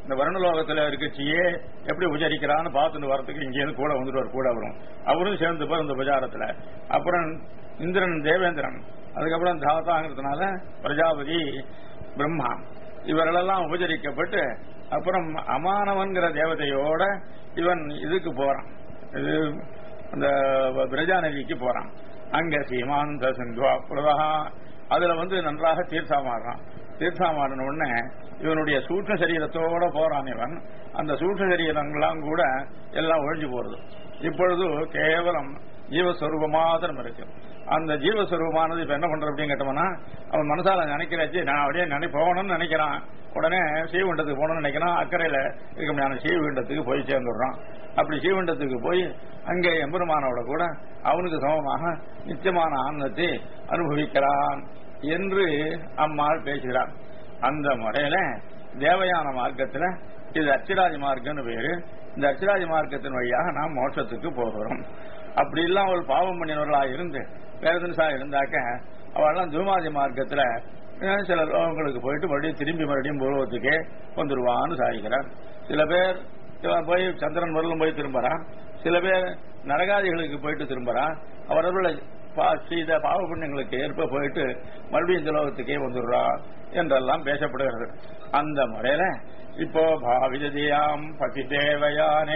இந்த வருணலோகத்துல இருக்கச்சியே எப்படி உபச்சரிக்கிறான்னு பார்த்துட்டு வரத்துக்கு இங்கேருந்து கூட வந்துட்டு கூட வரும் அவரும் சேர்ந்து போய் இந்த உபச்சாரத்துல அப்புறம் இந்திரன் தேவேந்திரன் அதுக்கப்புறம் தாத்தாங்கிறதுனால பிரஜாபதி பிரம்மா இவர்களெல்லாம் உபச்சரிக்கப்பட்டு அப்புறம் அமானவன்கிற தேவதையோட இவன் இதுக்கு போறான் இது அந்த பிரஜா நதிக்கு போறான் அங்க சீமாந்த சிந்துவா புலதா அதுல வந்து நன்றாக தீர்த்தாமாடுறான் தீர்த்தாமாடின உடனே இவனுடைய சூட்ச சரீரத்தோட போறான் இவன் அந்த சூட்ச சரீரங்கள்லாம் கூட எல்லாம் ஒழிஞ்சு போறது இப்பொழுது கேவலம் ஜீவஸ்வரூபம் மாத்திரம் இருக்கு அந்த ஜீவஸ்வரூபமானது இப்ப என்ன பண்ற அப்படின்னு கேட்டோம்னா அவன் மனசால நினைக்கிறாச்சு நான் அப்படியே நினை போகணும்னு நினைக்கிறான் உடனே ஸ்ரீகுண்டத்துக்கு போகணும்னு நினைக்கிறான் அக்கறையில இருக்க முடியாத ஸ்ரீகுண்டத்துக்கு போய் சேர்ந்துடுறான் அப்படி ஸ்ரீகுண்டத்துக்கு போய் அங்கே எம்பெருமானோட கூட அவனுக்கு சமமாக நிச்சயமான ஆனந்தத்தை அனுபவிக்கிறான் என்று அம்மாள் பேசுகிறார் அந்த முறையில தேவயான மார்க்கத்துல இது அச்சிராஜ மார்க்கம்னு பேரு இந்த அச்சிராஜ மார்க்கத்தின் வழியாக நாம் மோட்சத்துக்கு போகிறோம் அப்படி இல்லாம ஒரு பாவம் பண்ணினவர்களா இருந்து வேதன்சா இருந்தாக்க அவெல்லாம் தூமாதி மார்க்கத்துல அஹ், சில லோகங்களுக்கு போயிட்டு மறுபடியும் திரும்பி மறுபடியும் பூர்வத்துக்கே வந்துருவான்னு சாதிக்கிறார் சில பேர் இவன் போய் சந்திரன் வரலும் போய் திரும்புறான் சில பேர் நரகாதிகளுக்கு போயிட்டு திரும்புறான் அவரவர்களை பா- செய்த பாவ புண்ணியங்களுக்கு ஏற்ப போயிட்டு மறுபடியும் இந்த லோகத்துக்கே வந்துடுறா என்றெல்லாம் பேசப்படுகிறது அந்த முறையில இப்போ பாவிஜதியாம் பதி தேவயானே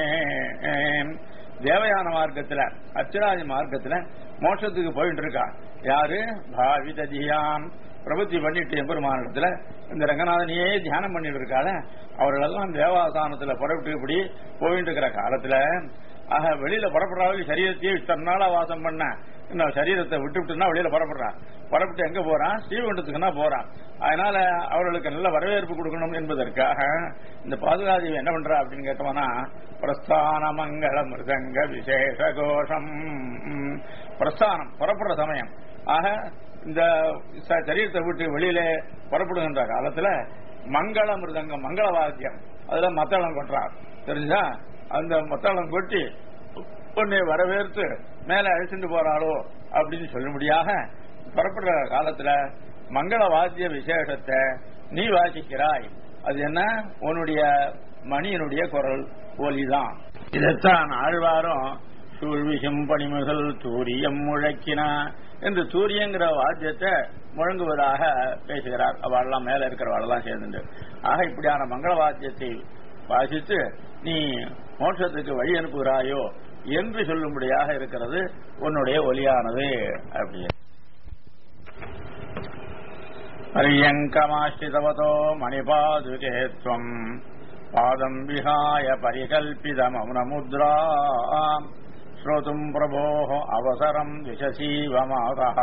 தேவயான மார்க்கத்துல அச்சராஜ மார்க்கத்துல மோட்சத்துக்கு போயிட்டு இருக்கா யாரு பாவிததியாம் பிரபத்தி பண்ணிட்டு எம்பெருமானிடத்துல இந்த ரங்கநாதனையே தியானம் பண்ணிட்டு இருக்காள அவர்களெல்லாம் தேவாசானத்துல புறப்பட்டு இப்படி போயிட்டு இருக்கிற காலத்துல ஆக வெளியில புறப்படுறாங்க சரீரத்தையே இத்தனை நாளா வாசம் பண்ண இந்த சரீரத்தை விட்டு விட்டுனா வெளியில புறப்படுறான் புறப்பட்டு எங்க போறான் ஸ்ரீவைகுண்டத்துக்குன்னா போறான் அதனால அவர்களுக்கு நல்ல வரவேற்பு கொடுக்கணும் என்பதற்காக இந்த பாதுகாதேவி என்ன பண்றா அப்படின்னு கேட்டோம்னா பிரஸ்தான மங்கள மிருதங்க விசேஷ கோஷம் ம், பிரஸ்தானம் புறப்படுற சமயம் ஆக இந்த ச- சரீரத்தை விட்டு வெளியில புறப்படுகின்ற காலத்துல மங்கள மிருதங்கம் மங்கள வாத்தியம் அதுல மத்தளம் கொட்டுறார் தெரிஞ்சா அந்த மத்தளம் கொட்டி உன்னை வரவேற்று மேல அழைச்சிட்டு போறாளோ அப்படின்னு சொல்லும்படியாக புறப்படுற காலத்துல மங்கள வாத்திய விசேஷத்தை நீ வாசிக்கிறாய் அது என்ன உன்னுடைய மணியனுடைய குரல் ஒலிதான் இதைத்தான் ஆழ்வாரும் சூழ்விசும் பணிமுகல் தூரியம் முழக்கினா என்று தூரியங்கிற வாத்தியத்தை முழங்குவதாக பேசுகிறார் அவள்லாம் மேல இருக்கிறவாளெல்லாம் சேர்ந்துட்டு ஆக இப்படியான மங்கள வாத்தியத்தை வாசித்து நீ மோட்சத்துக்கு வழி அனுப்புகிறாயோ என்று சொல்லும்படியாக இருக்கிறது உன்னுடைய ஒலியானது அப்படின்னு பரியங்கமாஸ்ரிதவதோ மணிபாதுகே துவம் பாதம் விஹாய பரிகல்பிதமௌனமுத்ரா ஸ்ரோதும் பிரபோः அவசரம் திசசீவமாதः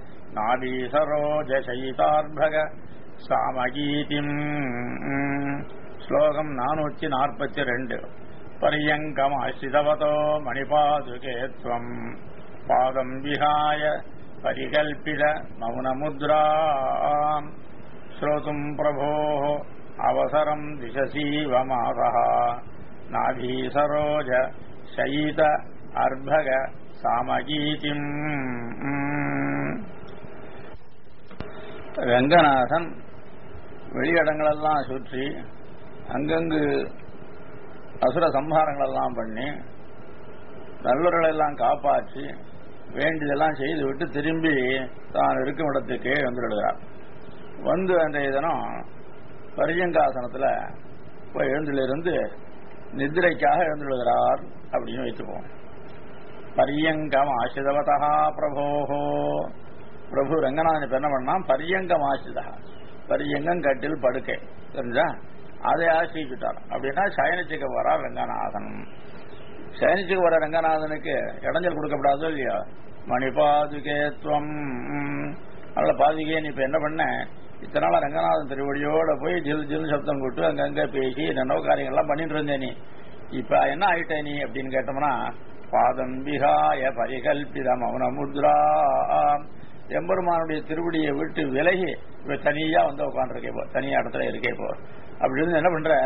நாபீசரோஜசயிதார்பக சாமகீதிம் ஸ்லோகம் நானூற்றி நாற்பத்தி ரெண்டு பரியங்கமாஸ்ரிதவதோ மணிபாதுகே துவம் பாதம் விஹாய परिकल्पित मौनमुद्रा श्रोतुम् प्रभोः अवसरम् दिशसीवमासः नाभीसरोज शयित अर्भग சாமகீதிம் ரங்கநாதன் வெளியிடங்களெல்லாம் சுற்றி அங்கங்கு அசுர சம்ஹாரங்களெல்லாம் பண்ணி நல்லுறளெல்லாம் காப்பாற்றி வேண்டியதெல்லாம் செய்து விட்டு திரும்பி தான் இருக்கும் இடத்துக்கே வந்துடுகிறார் வந்து அன்றைய தினம் பரியங்காசனத்துல போய் எழுந்திலிருந்து நிதிரைக்காக எழுந்துள்ளார் அப்படின்னு வைத்துப்போம் பரியங்கம் ஆசிரிதவதா பிரபோஹோ பிரபு ரங்கநாதன் இப்ப என்ன பண்ணா பரியங்கம் ஆசிரிதா பரியங்கம் கட்டில் படுக்கை தெரிஞ்சா அதை ஆசிரிச்சுட்டார் அப்படின்னா சயனிச்சுக்க வரார் ரங்கநாதன் சயனிச்சுக்கு வர ரங்கநாதனுக்கு இடைஞ்சல் கொடுக்கப்படாதோ இல்லையா மணிபாதுகேத்வம் நல்ல பாதுகே நீ இப்ப என்ன பண்ண இத்தனை நாளா ரங்கநாதன் திருவடியோட போய் ஜில் ஜில் சப்தம் கூட்டு அங்கங்க பேசி என்னென்னோ காரியங்கள்லாம் பண்ணிட்டு இருந்தே நீ இப்ப என்ன ஆயிட்ட நீ அப்படின்னு கேட்டோம்னா பாதம் விகாய பரிகல்பித மௌனமுத்ரா எம்பெருமானுடைய திருவடியை விட்டு விலகி இப்ப தனியா வந்து உட்காந்துருக்கே போ தனியா இடத்துல இருக்கே போ அப்படி இருந்து என்ன பண்ற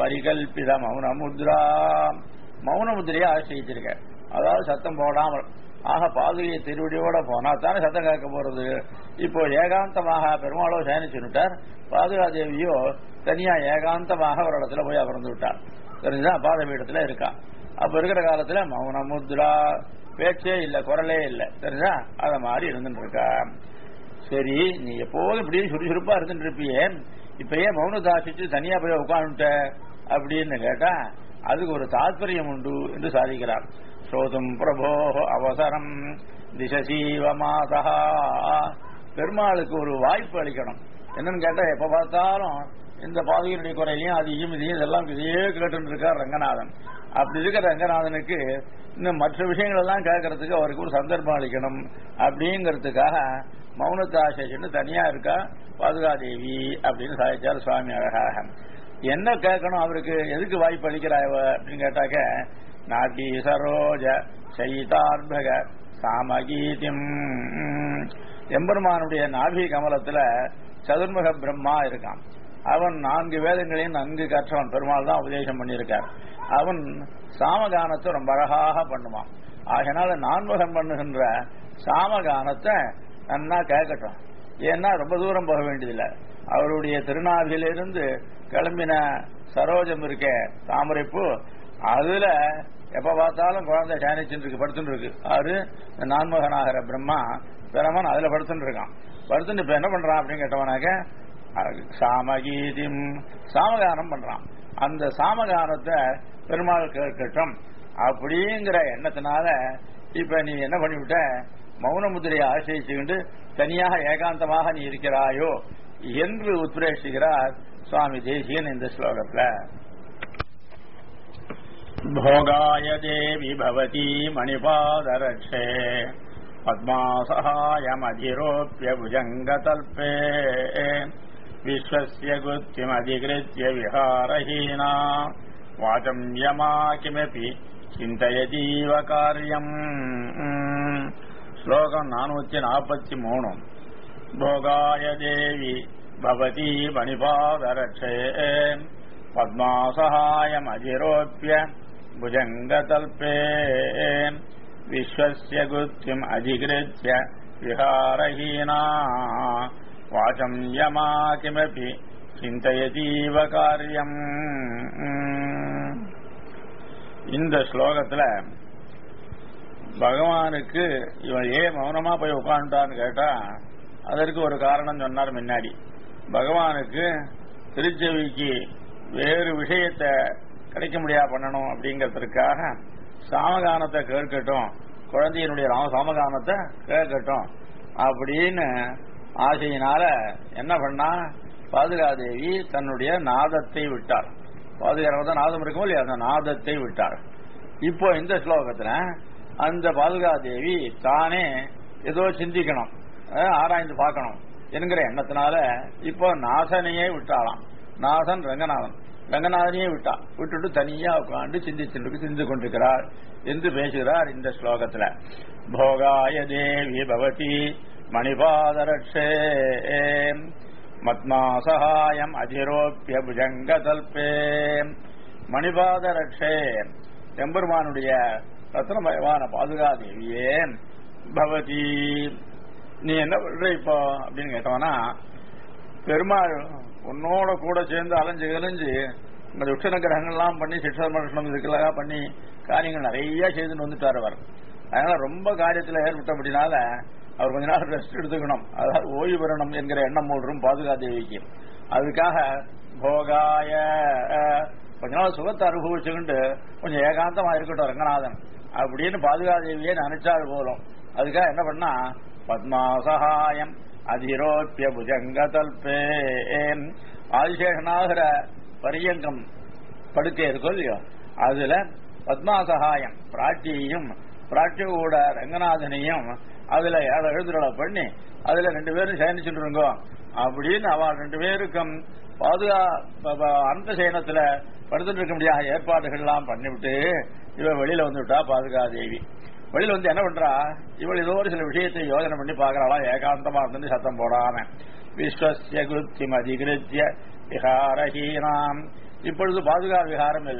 பரிகல்பித மௌனமுத்ரா மௌன முத்திரையை ஆசிரியிருக்க அதாவது சத்தம் போடாமல் ஆக பாதுகையை திருவடியோட போனா தானே சத்தம் கேட்க போறது இப்போ ஏகாந்தமாக பெருமாளோ சயனிச்சுட்டார் பாதுகா தேவியோ தனியா ஏகாந்தமாக ஒரு இடத்துல போய் அமர்ந்து விட்டார் தெரிஞ்சா பாத பீடத்துல இருக்கா அப்ப இருக்கிற காலத்துல மௌன முத்ரா பேச்சே இல்ல குரலே இல்ல தெரிஞ்சா அத மாதிரி இருந்துட்டு இருக்கா சரி நீ எப்போதும் இப்படி சுறுசுறுப்பா இருந்துட்டு இருப்பியே இப்ப ஏன் மௌனத்தை ஆசிச்சு தனியா போய் உட்காந்துட்ட அப்படின்னு கேட்டா அதுக்கு ஒரு தாத்பரியம் உண்டு என்று சாதிக்கிறார் சோதும் பிரபோ அவசரம் திசசீவ மாதா பெருமாளுக்கு ஒரு வாய்ப்பு அளிக்கணும் என்னன்னு கேட்டா எப்ப பார்த்தாலும் இந்த பாதுகையுடைய குறையும் அதையும் இதையும் இதெல்லாம் இதையே கேட்டு இருக்கார் ரங்கநாதன் அப்படி இருக்கிற ரங்கநாதனுக்கு இன்னும் மற்ற விஷயங்கள் எல்லாம் கேட்கறதுக்கு அவருக்கு ஒரு சந்தர்ப்பம் அளிக்கணும் அப்படிங்கறதுக்காக மௌனத்தை ஆசைன்னு தனியா இருக்கா பாதுகாதேவி அப்படின்னு சாதிச்சார் சுவாமி அழகாக என்ன கேட்கணும் அவருக்கு எதுக்கு வாய்ப்பு அளிக்கிறாய் அப்படின்னு கேட்டாக்க நாகி சரோஜ சைதார்பக சாமகீதிம் எம்பெருமானுடைய நாபி கமலத்துல சதுர்முக பிரம்மா இருக்கான் அவன் நான்கு வேதங்களையும் நன்கு கற்றவன் பெருமாள் தான் உபதேசம் பண்ணியிருக்கார் அவன் சாமகானத்தை ரொம்ப அழகாக பண்ணுவான் ஆகையினால நான்முகம் பண்ணுகின்ற சாமகானத்தை நன்னா கேட்கட்டும் ஏன்னா ரொம்ப தூரம் போக வேண்டியதில்லை அவருடைய திருநாவிலிருந்து கிளம்பின சரோஜம் இருக்க தாமரைப்பூ அதுல எப்ப பார்த்தாலும் குழந்தை சாணிச்சுட்டு இருக்கு படுத்துட்டு இருக்கு அவரு நான்முகனாகிற பிரம்மா பிரமன் அதுல படுத்துட்டு இருக்கான் படுத்துட்டு இப்ப என்ன பண்றான் அப்படின்னு கேட்டவனாக்க சாமகீதிம் சாமகானம் பண்றான் அந்த சாமகானத்தை பெருமாள் கேட்கட்டும் அப்படிங்கிற எண்ணத்தினால இப்ப நீ என்ன பண்ணிவிட்ட மௌன முதிரையை ஆசிரிச்சுக்கிண்டு தனியாக ஏகாந்தமாக நீ இருக்கிறாயோ என்று உத்பிரேஷிக்கிறார் சுவாமி தேசியன் இந்த ஸ்லோகத்துல भोगाय देवि भवती मणिपादरक्षे पद्मासहायमधिरोप्य भुजङ्गतल्पे विश्वस्य गुत्तिमधिकृत्य विहारहीना वाचम् यमा किमपि चिन्तयतीव कार्यम् श्लोकम् नानूति नापति मूणु भोगाय देवि भवती मणिपादरक्षे पद्मासहायमधिरोप्य भुजङ्गतल्पे विश्वस्य गुत्तिम् अधिकृत्य विहारहीना वाचम् यमा किमपि சிந்தயதீவ காரியம் இந்த ஸ்லோகத்துல பகவானுக்கு இவன் ஏன் மௌனமா போய் உட்காந்துட்டான்னு கேட்டா அதற்கு ஒரு காரணம் சொன்னார் முன்னாடி பகவானுக்கு திருச்செவிக்கு வேறு விஷயத்தை கிடைக்க முடியா பண்ணணும் அப்படிங்கறதுக்காக சாமகானத்தை கேட்கட்டும் குழந்தையினுடைய ராம சாமகானத்தை கேட்கட்டும் அப்படின்னு ஆசையினால என்ன பண்ணா பாதுகாதேவி தன்னுடைய நாதத்தை விட்டார் பாதுகாரத நாதம் இருக்கும் இல்லையா அந்த நாதத்தை விட்டார் இப்போ இந்த ஸ்லோகத்துல அந்த பாதுகாதேவி தானே ஏதோ சிந்திக்கணும் ஆராய்ந்து பார்க்கணும் என்கிற எண்ணத்தினால இப்போ நாசனையே விட்டாளாம் நாதன் ரங்கநாதன் ரங்கநாதனையே விட்டா விட்டுட்டு தனியா உட்காந்து சிந்திச்சுட்டு சிந்து கொண்டிருக்கிறார் என்று பேசுகிறார் இந்த ஸ்லோகத்துல போகாய தேவி பவதி மணிபாதரட்சே மத்மாசகாயம் அதிரோப்பிய புஜங்கதல்பே மணிபாதரட்சே எம்பெருமானுடைய ரத்னமயமான பாதுகாதேவியே பவதி நீ என்ன பண்ற இப்போ அப்படின்னு கேட்டவனா பெருமாள் உன்னோட கூட சேர்ந்து அலைஞ்சு கலைஞ்சு இந்த துஷ்ட கிரகங்கள்லாம் பண்ணி சிக்ஷமர்ஷனம் இதுக்கெல்லாம் பண்ணி காரியங்கள் நிறைய செய்துன்னு வந்துட்டார் அவர் அதனால ரொம்ப காரியத்தில் ஏற்பட்ட அப்படினால அவர் கொஞ்ச நாள் ரெஸ்ட் எடுத்துக்கணும் அதாவது ஓய்வு பெறணும் என்கிற எண்ணம் மூன்றும் பாதுகாதேவிக்கு அதுக்காக போகாய கொஞ்ச நாள் சுகத்தை அனுபவிச்சுக்கிட்டு கொஞ்சம் ஏகாந்தமா இருக்கட்டும் ரங்கநாதன் அப்படின்னு பாதுகாதேவியே நினைச்சால் போலும் அதுக்காக என்ன பண்ணா பத்மாசகாயம் அதிரோப்பிய புஜங்கதல்பே ஆதிசேஷனாகிற பரியங்கம் படுக்கை இருக்கும் இல்லையோ அதுல பத்மாசகாயம் பிராட்டியையும் பிராட்டியோட ரங்கநாதனையும் அதுல எழுதுறலை பண்ணி அதுல ரெண்டு பேரும் சயனிச்சுட்டு இருங்கோ அப்படின்னு அவள் ரெண்டு பேருக்கும் பாதுகா அந்த சயனத்துல படுத்துட்டு இருக்க முடியாத ஏற்பாடுகள் எல்லாம் பண்ணிவிட்டு இவ வெளியில வந்துவிட்டா பாதுகாதேவி வெளியில வந்து என்ன பண்றா இவள் ஏதோ ஒரு சில விஷயத்தை யோசனை பண்ணி பாக்குறாளா ஏகாந்தமா இருந்து சத்தம் போடாம விஸ்வசிய குத்திம் அதிகிருத்திய விகாரஹீனாம் இப்பொழுது பாதுகா விகாரம் இல்ல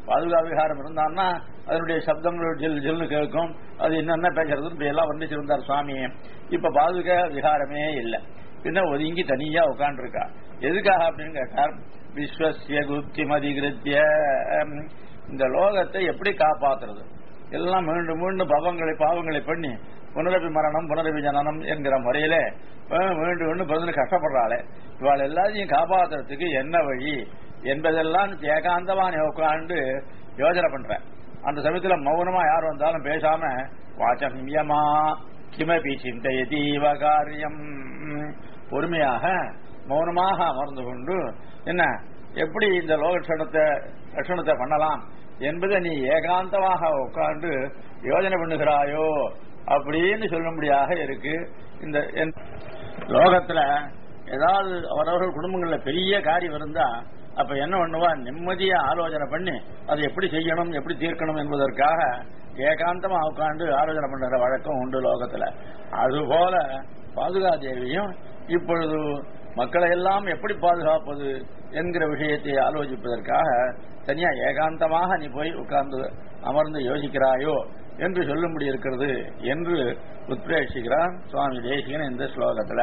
பாதுகா விகாரம் இருந்தான்னா அதனுடைய சப்தங்கள் ஜில் ஜில்னு கேட்கும் அது என்னென்ன பேசுறது இப்படி எல்லாம் வர்ணிச்சிருந்தார் சுவாமியே இப்ப பாதுகா விகாரமே இல்லை பின்ன ஒதுங்கி தனியா உட்காந்துருக்கா எதுக்காக அப்படின்னு கேட்டார் விஸ்வசிய குத்திமதிகிருத்திய இந்த லோகத்தை எப்படி காப்பாத்துறது எல்லாம் மீண்டும் மீண்டும் பவங்களை பாவங்களை பண்ணி புனரபி மரணம் புனரபி ஜனனம் என்கிற முறையில மீண்டும் மீண்டும் பிறந்து கஷ்டப்படுறாளே இவாள் எல்லாத்தையும் காப்பாத்துறதுக்கு என்ன வழி என்பதெல்லாம் ஏகாந்தமான உட்காந்து யோசனை பண்றேன் அந்த சமயத்துல மௌனமா யார் வந்தாலும் பேசாம வாச்சம்யமா கிமபி சிந்தையதீவ காரியம் பொறுமையாக மௌனமாக அமர்ந்து கொண்டு என்ன எப்படி இந்த லோக லட்சணத்தை லட்சணத்தை பண்ணலாம் என்பதை நீ ஏகாந்தமாக உட்கார்ந்து யோஜனை பண்ணுகிறாயோ அப்படின்னு சொல்லும்படியாக இருக்கு இந்த லோகத்துல ஏதாவது அவரவர்கள் குடும்பங்கள்ல பெரிய காரியம் இருந்தா அப்ப என்ன பண்ணுவா நிம்மதியா ஆலோசனை பண்ணி அதை எப்படி செய்யணும் எப்படி தீர்க்கணும் என்பதற்காக ஏகாந்தமா உட்காந்து ஆலோசனை பண்ற வழக்கம் உண்டு லோகத்துல அதுபோல பாதுகா தேவியும் இப்பொழுது மக்களை எல்லாம் எப்படி பாதுகாப்பது என்கிற விஷயத்தை ஆலோசிப்பதற்காக தனியா ஏகாந்தமாக நீ போய் உட்கார்ந்து அமர்ந்து யோசிக்கிறாயோ என்று சொல்லும்படி இருக்கிறது என்று உத்பிரேஷிக்கிறான் சுவாமி தேசிகன் இந்த ஸ்லோகத்துல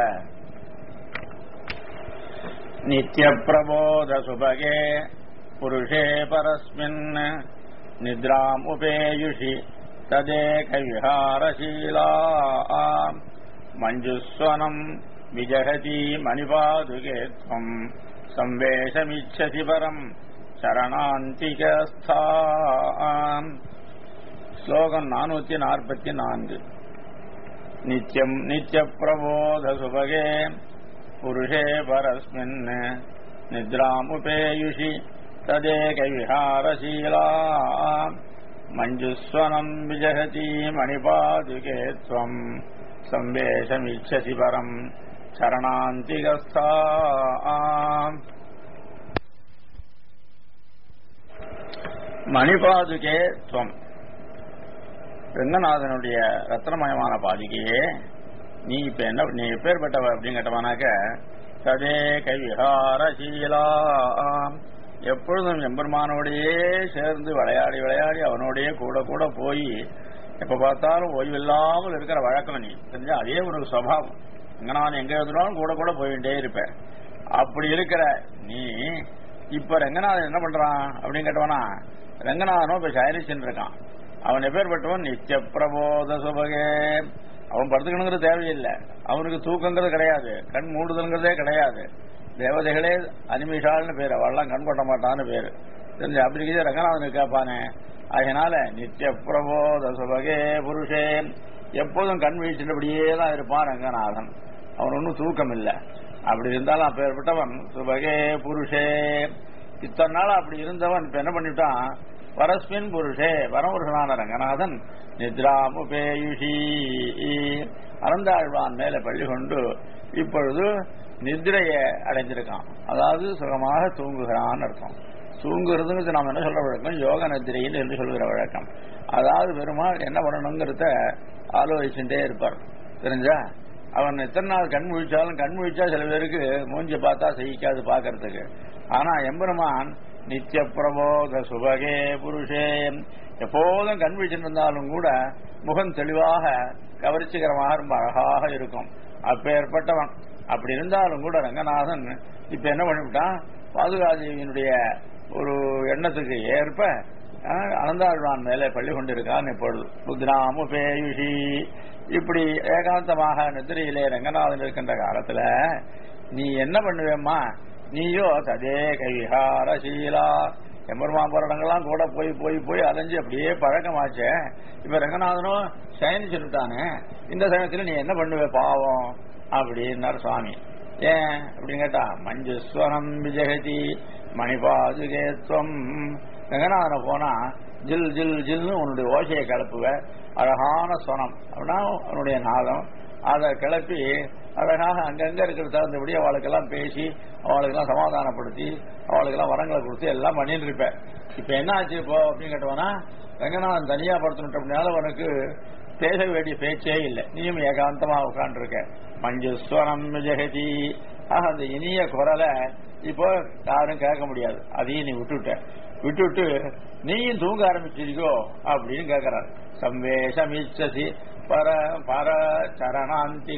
நித்திய பிரபோத சுபகே புருஷே பரஸ்மின் நித்ராம் உபேயுஷி ததேக விஹாரசீலா மஞ்சுஸ்வனம் விஜகதி மணிபாதுகே त्वम् संवेशमिच्छति परम् சரணாந்திகஸ்தா ஸ்லோகம் நானூத்தி நாற்பத்தி நான்கு நித்யம் நித்ய பிரபோத சுபகே புருஷே பரஸ்மின் நித்ராமுபேயுஷி ததேக விஹாரசீலா மஞ்சுஸ்வனம் விஜகதி மணிபாதுகே त्वम् संवेशमिच्छसि परम् சரணாந்திகஸ்தா மணிபாதுகே துவம் ரங்கநாதனுடைய ரத்னமயமான பாதுகையே நீ இப்ப என்ன நீ எப்பேற்பட்டவ அப்படின்னு கேட்டவனாக்க சதே கைவிகாரசீலா எப்பொழுதும் எம்பெருமானோடையே சேர்ந்து விளையாடி விளையாடி அவனோடையே கூட கூட போய் எப்ப பார்த்தாலும் ஓய்வில்லாமல் இருக்கிற வழக்கம் நீ தெரிஞ்சா அதே ஒரு சுவாவம் எங்க நான் எங்க இருந்தாலும் கூட கூட போயிட்டே இருப்பேன் அப்படி இருக்கிற நீ இப்ப ரங்கநாதன் என்ன பண்றான் அப்படின்னு கேட்டவனா ரங்கநாதனும் இப்ப சயனிச்சுன்னு இருக்கான் அவன் எப்பேற்பட்டவன் நித்திய பிரபோத சுபகே அவன் படுத்துக்கணுங்கிறது தேவையில்லை அவனுக்கு தூக்கங்கிறது கிடையாது கண் மூடுதல்ங்கிறதே கிடையாது தேவதைகளே அனிமிஷால்னு பேர் அவள்லாம் கண் கொட்ட மாட்டான்னு பேரு தெரிஞ்சு அப்படி இருக்குது ரங்கநாதனுக்கு கேட்பானே அதனால நித்திய பிரபோத சுபகே புருஷே எப்போதும் கண் வீழ்ச்சின்றபடியே தான் இருப்பான் ரங்கநாதன் அவன் ஒன்றும் தூக்கம் இல்லை அப்படி இருந்தாலும் அப்பேற்பட்டவன் சுபகே புருஷே இத்தனை நாள் அப்படி இருந்தவன் இப்ப என்ன பண்ணிட்டான் பரஸ்மின் புருஷே பரமபுருஷனான ரங்கநாதன் நித்ராமுபேயுஷி அறந்தாழ்வான் மேல பள்ளி கொண்டு இப்பொழுது நித்ரையை அடைஞ்சிருக்கான் அதாவது சுகமாக தூங்குகிறான் அர்த்தம் தூங்குறதுங்கிறது நாம் என்ன சொல்ற வழக்கம் யோக நித்திரையில் என்று சொல்கிற வழக்கம் அதாவது பெருமாள் என்ன பண்ணணுங்கிறத ஆலோசிச்சுட்டே இருப்பார் தெரிஞ்சா அவன் எத்தனை நாள் கண் முழிச்சாலும் கண் முழிச்சா சில பேருக்கு மூஞ்சி பார்த்தா சகிக்காது பாக்கிறதுக்கு ஆனா எம்பெருமான் நித்திய பிரபோத சுபகே புருஷே எப்போதும் கண் விழிச்சுட்டு இருந்தாலும் கூட முகம் தெளிவாக கவர்ச்சிகரமாக ரொம்ப அழகாக இருக்கும் அப்பேற்பட்டவன் அப்படி இருந்தாலும் கூட ரங்கநாதன் இப்ப என்ன பண்ணிவிட்டான் பாதுகாதேவியினுடைய ஒரு எண்ணத்துக்கு ஏற்ப அனந்தாழ்வான் மேலே பள்ளி கொண்டிருக்கான் இப்பொழுது ருத்ராமுபேயுஷி இப்படி ஏகாந்தமாக நிதிரையிலே ரங்கநாதன் இருக்கின்ற காலத்துல நீ என்ன பண்ணுவேம்மா நீயோ ததே கைவிஹாரசீலா எம்பெருமான் போராட்டங்கள்லாம் கூட போய் போய் போய் அலைஞ்சு அப்படியே பழக்கமாச்சே இப்ப ரங்கநாதனும் சயனிச்சுட்டானே இந்த சமயத்துல நீ என்ன பண்ணுவ பாவம் அப்படின்னார் சுவாமி ஏன் அப்படின்னு கேட்டா மஞ்சுஸ்வரம் விஜகதி மணிபாதுகேத்வம் ரங்கநாதனை போனா ஜில் ஜில் ஜில்னு உன்னுடைய ஓசையை கிளப்புவ அழகான ஸ்வனம் அப்படின்னா அவனுடைய நாதம் அதை கிளப்பி அழகாக அங்கங்க இருக்கிற தகுந்தபடி அவளுக்கெல்லாம் பேசி அவளுக்கெல்லாம் சமாதானப்படுத்தி அவளுக்கெல்லாம் வரங்களை கொடுத்து எல்லாம் பண்ணிட்டு இருப்பேன் இப்ப என்ன ஆச்சு இப்போ அப்படின்னு கேட்டவனா ரங்கநாதன் தனியா படுத்துட்டு அப்படின்னால உனக்கு பேச வேண்டிய பேச்சே இல்லை நீயும் ஏகாந்தமா உட்காந்துருக்க மஞ்சு ஸ்வரம் ஜெகதி ஆக அந்த இனிய குரலை இப்போ யாரும் கேட்க முடியாது அதையும் நீ விட்டுட்ட விட்டுவிட்டு நீயும் தூங்க ஆரம்பிச்சிருக்கோ அப்படின்னு கேட்கிறார் சம்வேஷமிச்சசி பர பர சரணாந்தி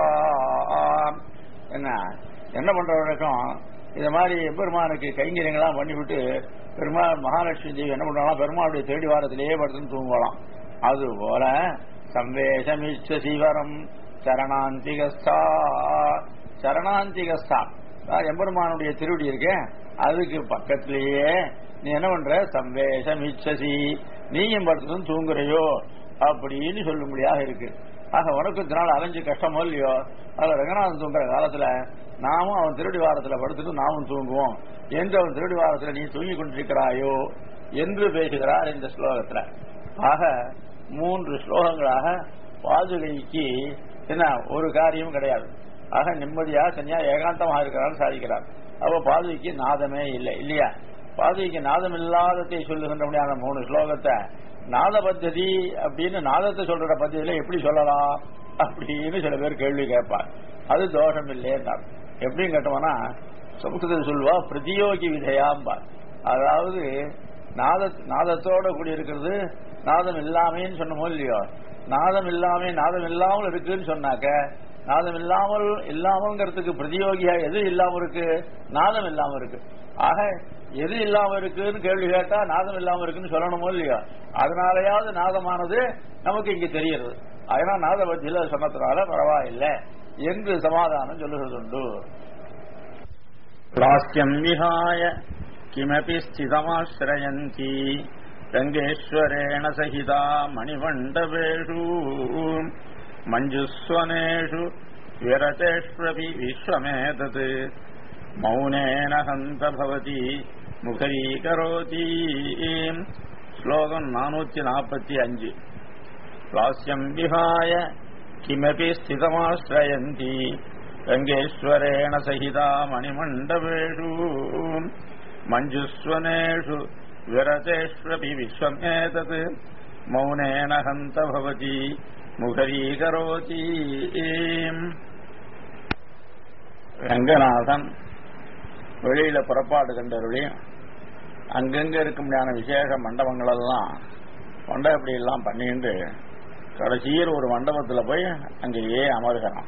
என்ன என்ன பண்ற வழக்கம் இது மாதிரி பெருமானுக்கு கைங்கரியங்கள்லாம் பண்ணிவிட்டு பெருமாள் மகாலட்சுமி தேவி என்ன பண்றாங்களா பெருமாளுடைய தேடி வாரத்திலேயே படுத்துன்னு தூங்குவாளாம் அது போல சம்வேஷமிச்ச சீவரம் சரணாந்திகஸ்தா சரணாந்திகஸ்தா அதாவது எம்பெருமானுடைய திருவடி இருக்கே அதுக்கு பக்கத்திலேயே நீ என்ன பண்ற சம்வேஷம் இச்சசி நீயும் படுத்துன்னு தூங்குறையோ அப்படின்னு சொல்லும்படியாக இருக்கு ஆக உனக்கு இதனால அலைஞ்சு கஷ்டமோ இல்லையோ அதுல ரங்கநாதன் தூங்குற காலத்துல நாமும் அவன் திருடி வாரத்துல படுத்துட்டு நாமும் தூங்குவோம் என்று அவன் திருடி வாரத்துல நீ தூங்கி கொண்டிருக்கிறாயோ என்று பேசுகிறார் இந்த ஸ்லோகத்துல ஆக மூன்று ஸ்லோகங்களாக பாதுகைக்கு என்ன ஒரு காரியம் கிடையாது ஆக நிம்மதியா தனியா ஏகாந்தமாக இருக்கிறான்னு சாதிக்கிறார் அப்ப பாதுகைக்கு நாதமே இல்லை இல்லையா பாதுகைக்கு நாதம் இல்லாததை சொல்லுகின்ற மூணு ஸ்லோகத்தை நாத பத்ததி அப்படின்னு நாதத்தை சொல்ற பத்தியில எப்படி சொல்லலாம் அப்படின்னு சில பேர் கேள்வி கேட்பார் அது தோஷம் இல்லையேன்னார் எப்படின்னு கேட்டோம்னா சமஸ்கிருதத்தில் சொல்லுவா பிரதியோகி விதையாம்பார் அதாவது நாத நாதத்தோட கூடி இருக்கிறது நாதம் இல்லாமேன்னு சொன்னமோ இல்லையோ நாதம் இல்லாமே நாதம் இல்லாமல் இருக்குன்னு சொன்னாக்க நாதம் இல்லாமல் இல்லாமல்ங்கிறதுக்கு பிரதியோகியா எது இல்லாம இருக்கு நாதம் இல்லாம இருக்கு ஆக எது இல்லாம இருக்குன்னு கேள்வி கேட்டா நாதம் இல்லாம இருக்குன்னு சொல்லணுமோ இல்லையோ அதனாலயாவது நாதமானது நமக்கு இங்க தெரிகிறது அதனால நாத பத்தியில சொன்னதுனால பரவாயில்லை என்று சமாதானம் சொல்லுகிறது உண்டு லாஸ்யம் விஹாய கிமபி ஸ்திதமாசிரயந்தி ரங்கேஸ்வரேண சகிதா மணிமண்டபேஷு மஞ்சுஸ்வனேஷு விரதேஷ்வபி விஸ்வமேதத் மௌனேன ஹந்த பவதி முகரீகரோதி ஸ்லோகம் நானூத்தி நாற்பத்தி அஞ்சு லாஸ்யம் விஹாய கிமபி ஸ்திதமாசிரயந்தி ரங்கேஸ்வரேண சகிதா மணிமண்டபேஷு மஞ்சுஸ்வனேஷு விரதேஷ்வபி விஸ்வமேதத் மௌனேன ஹந்த பவதி முகரீகரோதி ரங்கநாதன் வெளியில புறப்பாடு கண்டருளி அங்கங்க இருக்க முடியாத விசேஷ மண்டபங்கள் எல்லாம் மண்டபப்படி எல்லாம் பண்ணிட்டு கடைசியில் ஒரு மண்டபத்துல போய் அங்கேயே அமர்கிறான்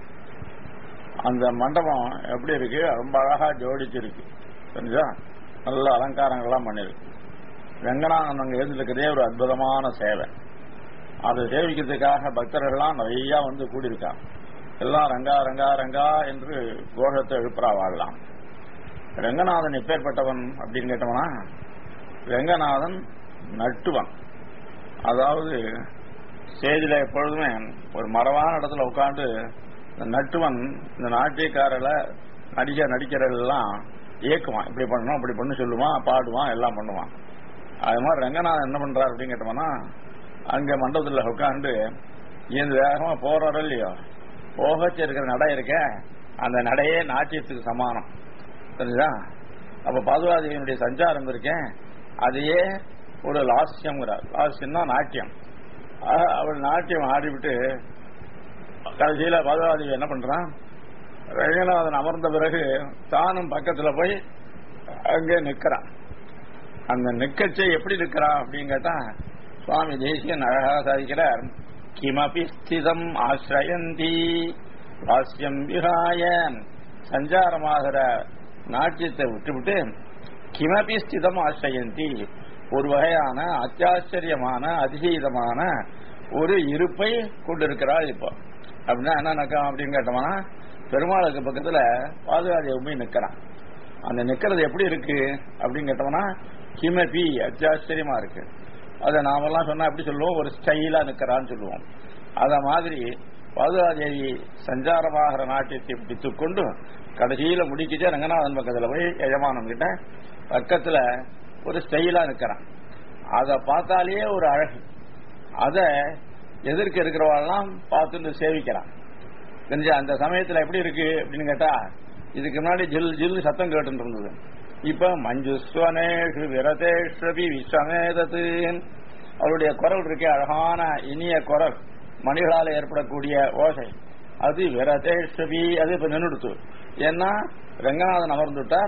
அந்த மண்டபம் எப்படி இருக்கு ரொம்ப அழகா ஜோடிச்சிருக்கு தெரிஞ்சா நல்ல அலங்காரங்கள்லாம் பண்ணிருக்கு ரங்கநாதன் அங்க இருந்திருக்கிறதே ஒரு அற்புதமான சேவை அதை சேவிக்கிறதுக்காக பக்தர்கள்லாம் நிறைய வந்து கூடியிருக்காங்க எல்லாம் ரங்கா ரங்கா ரங்கா என்று கோஷத்தை எழுப்புறா வாழலாம் ரங்கநாதன் எப்பேற்பட்டவன் அப்படின்னு கேட்டவனா ரங்கநாதன் நட்டுவன் அதாவது ஸ்டேஜில் எப்பொழுதுமே ஒரு மரவான இடத்துல உட்காந்து இந்த நட்டுவன் இந்த நாட்டியக்காரர்ல நடிக்க நடிக்கிறதெல்லாம் இயக்குவான் இப்படி பண்ணணும் அப்படி பண்ணு சொல்லுவான் பாடுவான் எல்லாம் பண்ணுவான் அது மாதிரி ரங்கநாதன் என்ன பண்றாரு அப்படின்னு கேட்டோம்னா அங்க மண்டபத்தில் உட்காந்து இந்த வேகமா போறாரோ இல்லையோ போகச்சு இருக்கிற நடை இருக்க அந்த நடையே நாட்டியத்துக்கு சமானம் தெரிஞ்சுதா அப்ப பாதுகாதேவியினுடைய சஞ்சாரம் இருக்கேன் அதையே ஒரு லாஸ்யம்ங்கிறார் லாஸ்யம்னா நாட்டியம் அவள் நாட்டியம் ஆடிவிட்டு கடைசியில பாதுகாதேவி என்ன பண்றான் ரங்கநாதன் அமர்ந்த பிறகு தானும் பக்கத்துல போய் அங்கே நிக்கிறான் அந்த நிக்கச்சை எப்படி நிக்கிறான் அப்படின்னு கேட்டா சுவாமி தேசியன் அழகாக சாதிக்கிறார் கிமபி ஸ்திதம் ஆசிரயந்தி வாசியம் விகாய சஞ்சாரமாகிற நாட்டியத்தை விட்டுவிட்டு கிமபி ஸ்திதம் ஆசிரயந்தி ஒரு வகையான அத்தியாச்சரியமான அதிசீதமான ஒரு இருப்பை கொண்டிருக்கிறாள் இப்போ அப்படின்னா என்ன நக்கம் அப்படின்னு கேட்டோம்னா பெருமாளுக்கு பக்கத்துல பாதுகாதேவி போய் நிக்கிறான் அந்த நிக்கிறது எப்படி இருக்கு அப்படின்னு கேட்டோம்னா கிமபி அத்தியாச்சரியமா இருக்கு அதை நாமெல்லாம் சொன்னா எப்படி சொல்லுவோம் ஒரு ஸ்டைலா நிக்கிறான்னு சொல்லுவோம் அத மாதிரி பாதுகாதேவி சஞ்சாரமாகிற நாட்டியத்தை பிடித்துக் கொண்டு கடைசியில முடிக்கிச்சே ரங்கநாதன் பக்கத்துல போய் எஜமானன் கிட்ட பக்கத்துல ஒரு ஸ்டைலா நிக்கிறான் அத பார்த்தாலேயே ஒரு அழகு அத எதிர்க்க இருக்கிறவாள்லாம் பார்த்துட்டு சேவிக்கிறான் தெரிஞ்ச அந்த சமயத்துல எப்படி இருக்கு அப்படின்னு கேட்டா இதுக்கு முன்னாடி ஜில் ஜில் சத்தம் கேட்டு இருந்தது இப்ப மஞ்சுஸ்வனேஷு விரதேஸ்வபி விஸ்வமேதத்து அவருடைய குரல் இருக்கே அழகான இனிய குரல் மணிகளால் ஏற்படக்கூடிய ஓசை அது விரதேஸ்வபி அது இப்ப நின்றுடுத்து ஏன்னா ரங்கநாதன் அமர்ந்துட்டார்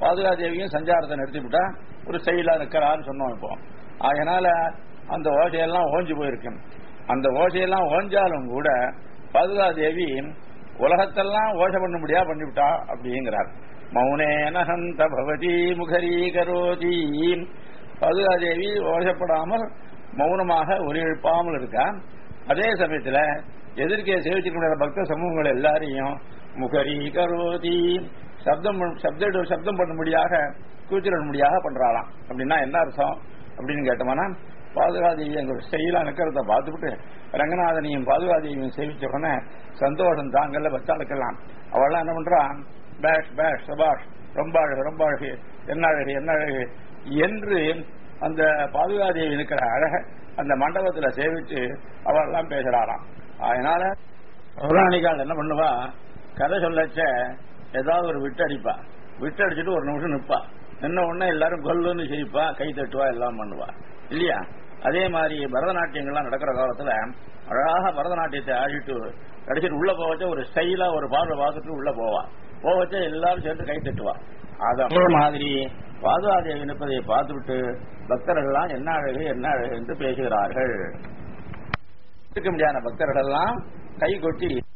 பாதுகாதேவியும் சஞ்சாரத்தை நிறுத்திவிட்டா ஒரு செயலா நிற்கிறான்னு சொன்னோம் இப்போ அதனால அந்த ஓசையெல்லாம் ஓஞ்சு போயிருக்கு அந்த ஓசையெல்லாம் ஓஞ்சாலும் கூட பாதுகாதேவி உலகத்தெல்லாம் ஓசை பண்ண முடியா பண்ணிவிட்டா அப்படிங்கிறார் மௌனேன ஹந்த பவதி முகரீ கரோதி பாதுகாதேவி ஓசைப்படாமல் மௌனமாக ஒலி எழுப்பாமல் இருக்கா அதே சமயத்துல எதிர்க்கே சேவிச்சிருக்கிற பக்த சமூகங்கள் எல்லாரையும் முகரி கரோதி சப்தம் பண்ண- சப்த சப்தம் பண்ணும்படியாக கூச்சலிடும்படியாக பண்றாளாம் அப்படின்னா என்ன அர்த்தம் அப்படின்னு கேட்டோம்னா பாதுகாதேவி அங்க செயலா நிக்கிறத பார்த்துவிட்டு ரங்கநாதனையும் பாதுகாதேவியும் சேவிச்ச உடனே சந்தோஷம் தாங்கல்ல பச்சாளுக்கெல்லாம் அவள்லாம் என்ன பண்றான் பேஷ் பேஷ் சபாஷ் ரொம்ப அழகு ரொம்ப அழகு என்ன அழகு என்ன அழகு என்று அந்த பாதுகாதேவி இருக்கிற அழக அந்த மண்டபத்துல சேவிச்சு அவெல்லாம் பேசுறாராம் அதனால பௌராணிகால் என்ன பண்ணுவா கதை சொல்லச்ச ஏதாவது ஒரு விட்டு அடிப்பா விட்டு அடிச்சுட்டு ஒரு நிமிஷம் நிப்பா நின்ன உடனே எல்லாரும் கொல்லுன்னு சிரிப்பா கை தட்டுவா எல்லாம் பண்ணுவா இல்லையா அதே மாதிரி பரதநாட்டியங்கள்லாம் நடக்கிற காலத்துல அழகாக பரதநாட்டியத்தை ஆடிட்டு கடைசிட்டு உள்ள போவச்ச ஒரு ஸ்டைலா ஒரு பார்வை பார்த்துட்டு உள்ள போவா போவச்ச எல்லாரும் சேர்ந்து கை தட்டுவா அதே மாதிரி பாதுகாதேவி நிற்பதை பார்த்துவிட்டு பக்தர்கள்லாம் என்ன அழகு என்ன அழகு என்று பேசுகிறார்கள் இருக்க முடியாத பக்தர்கள் எல்லாம் கை கொட்டி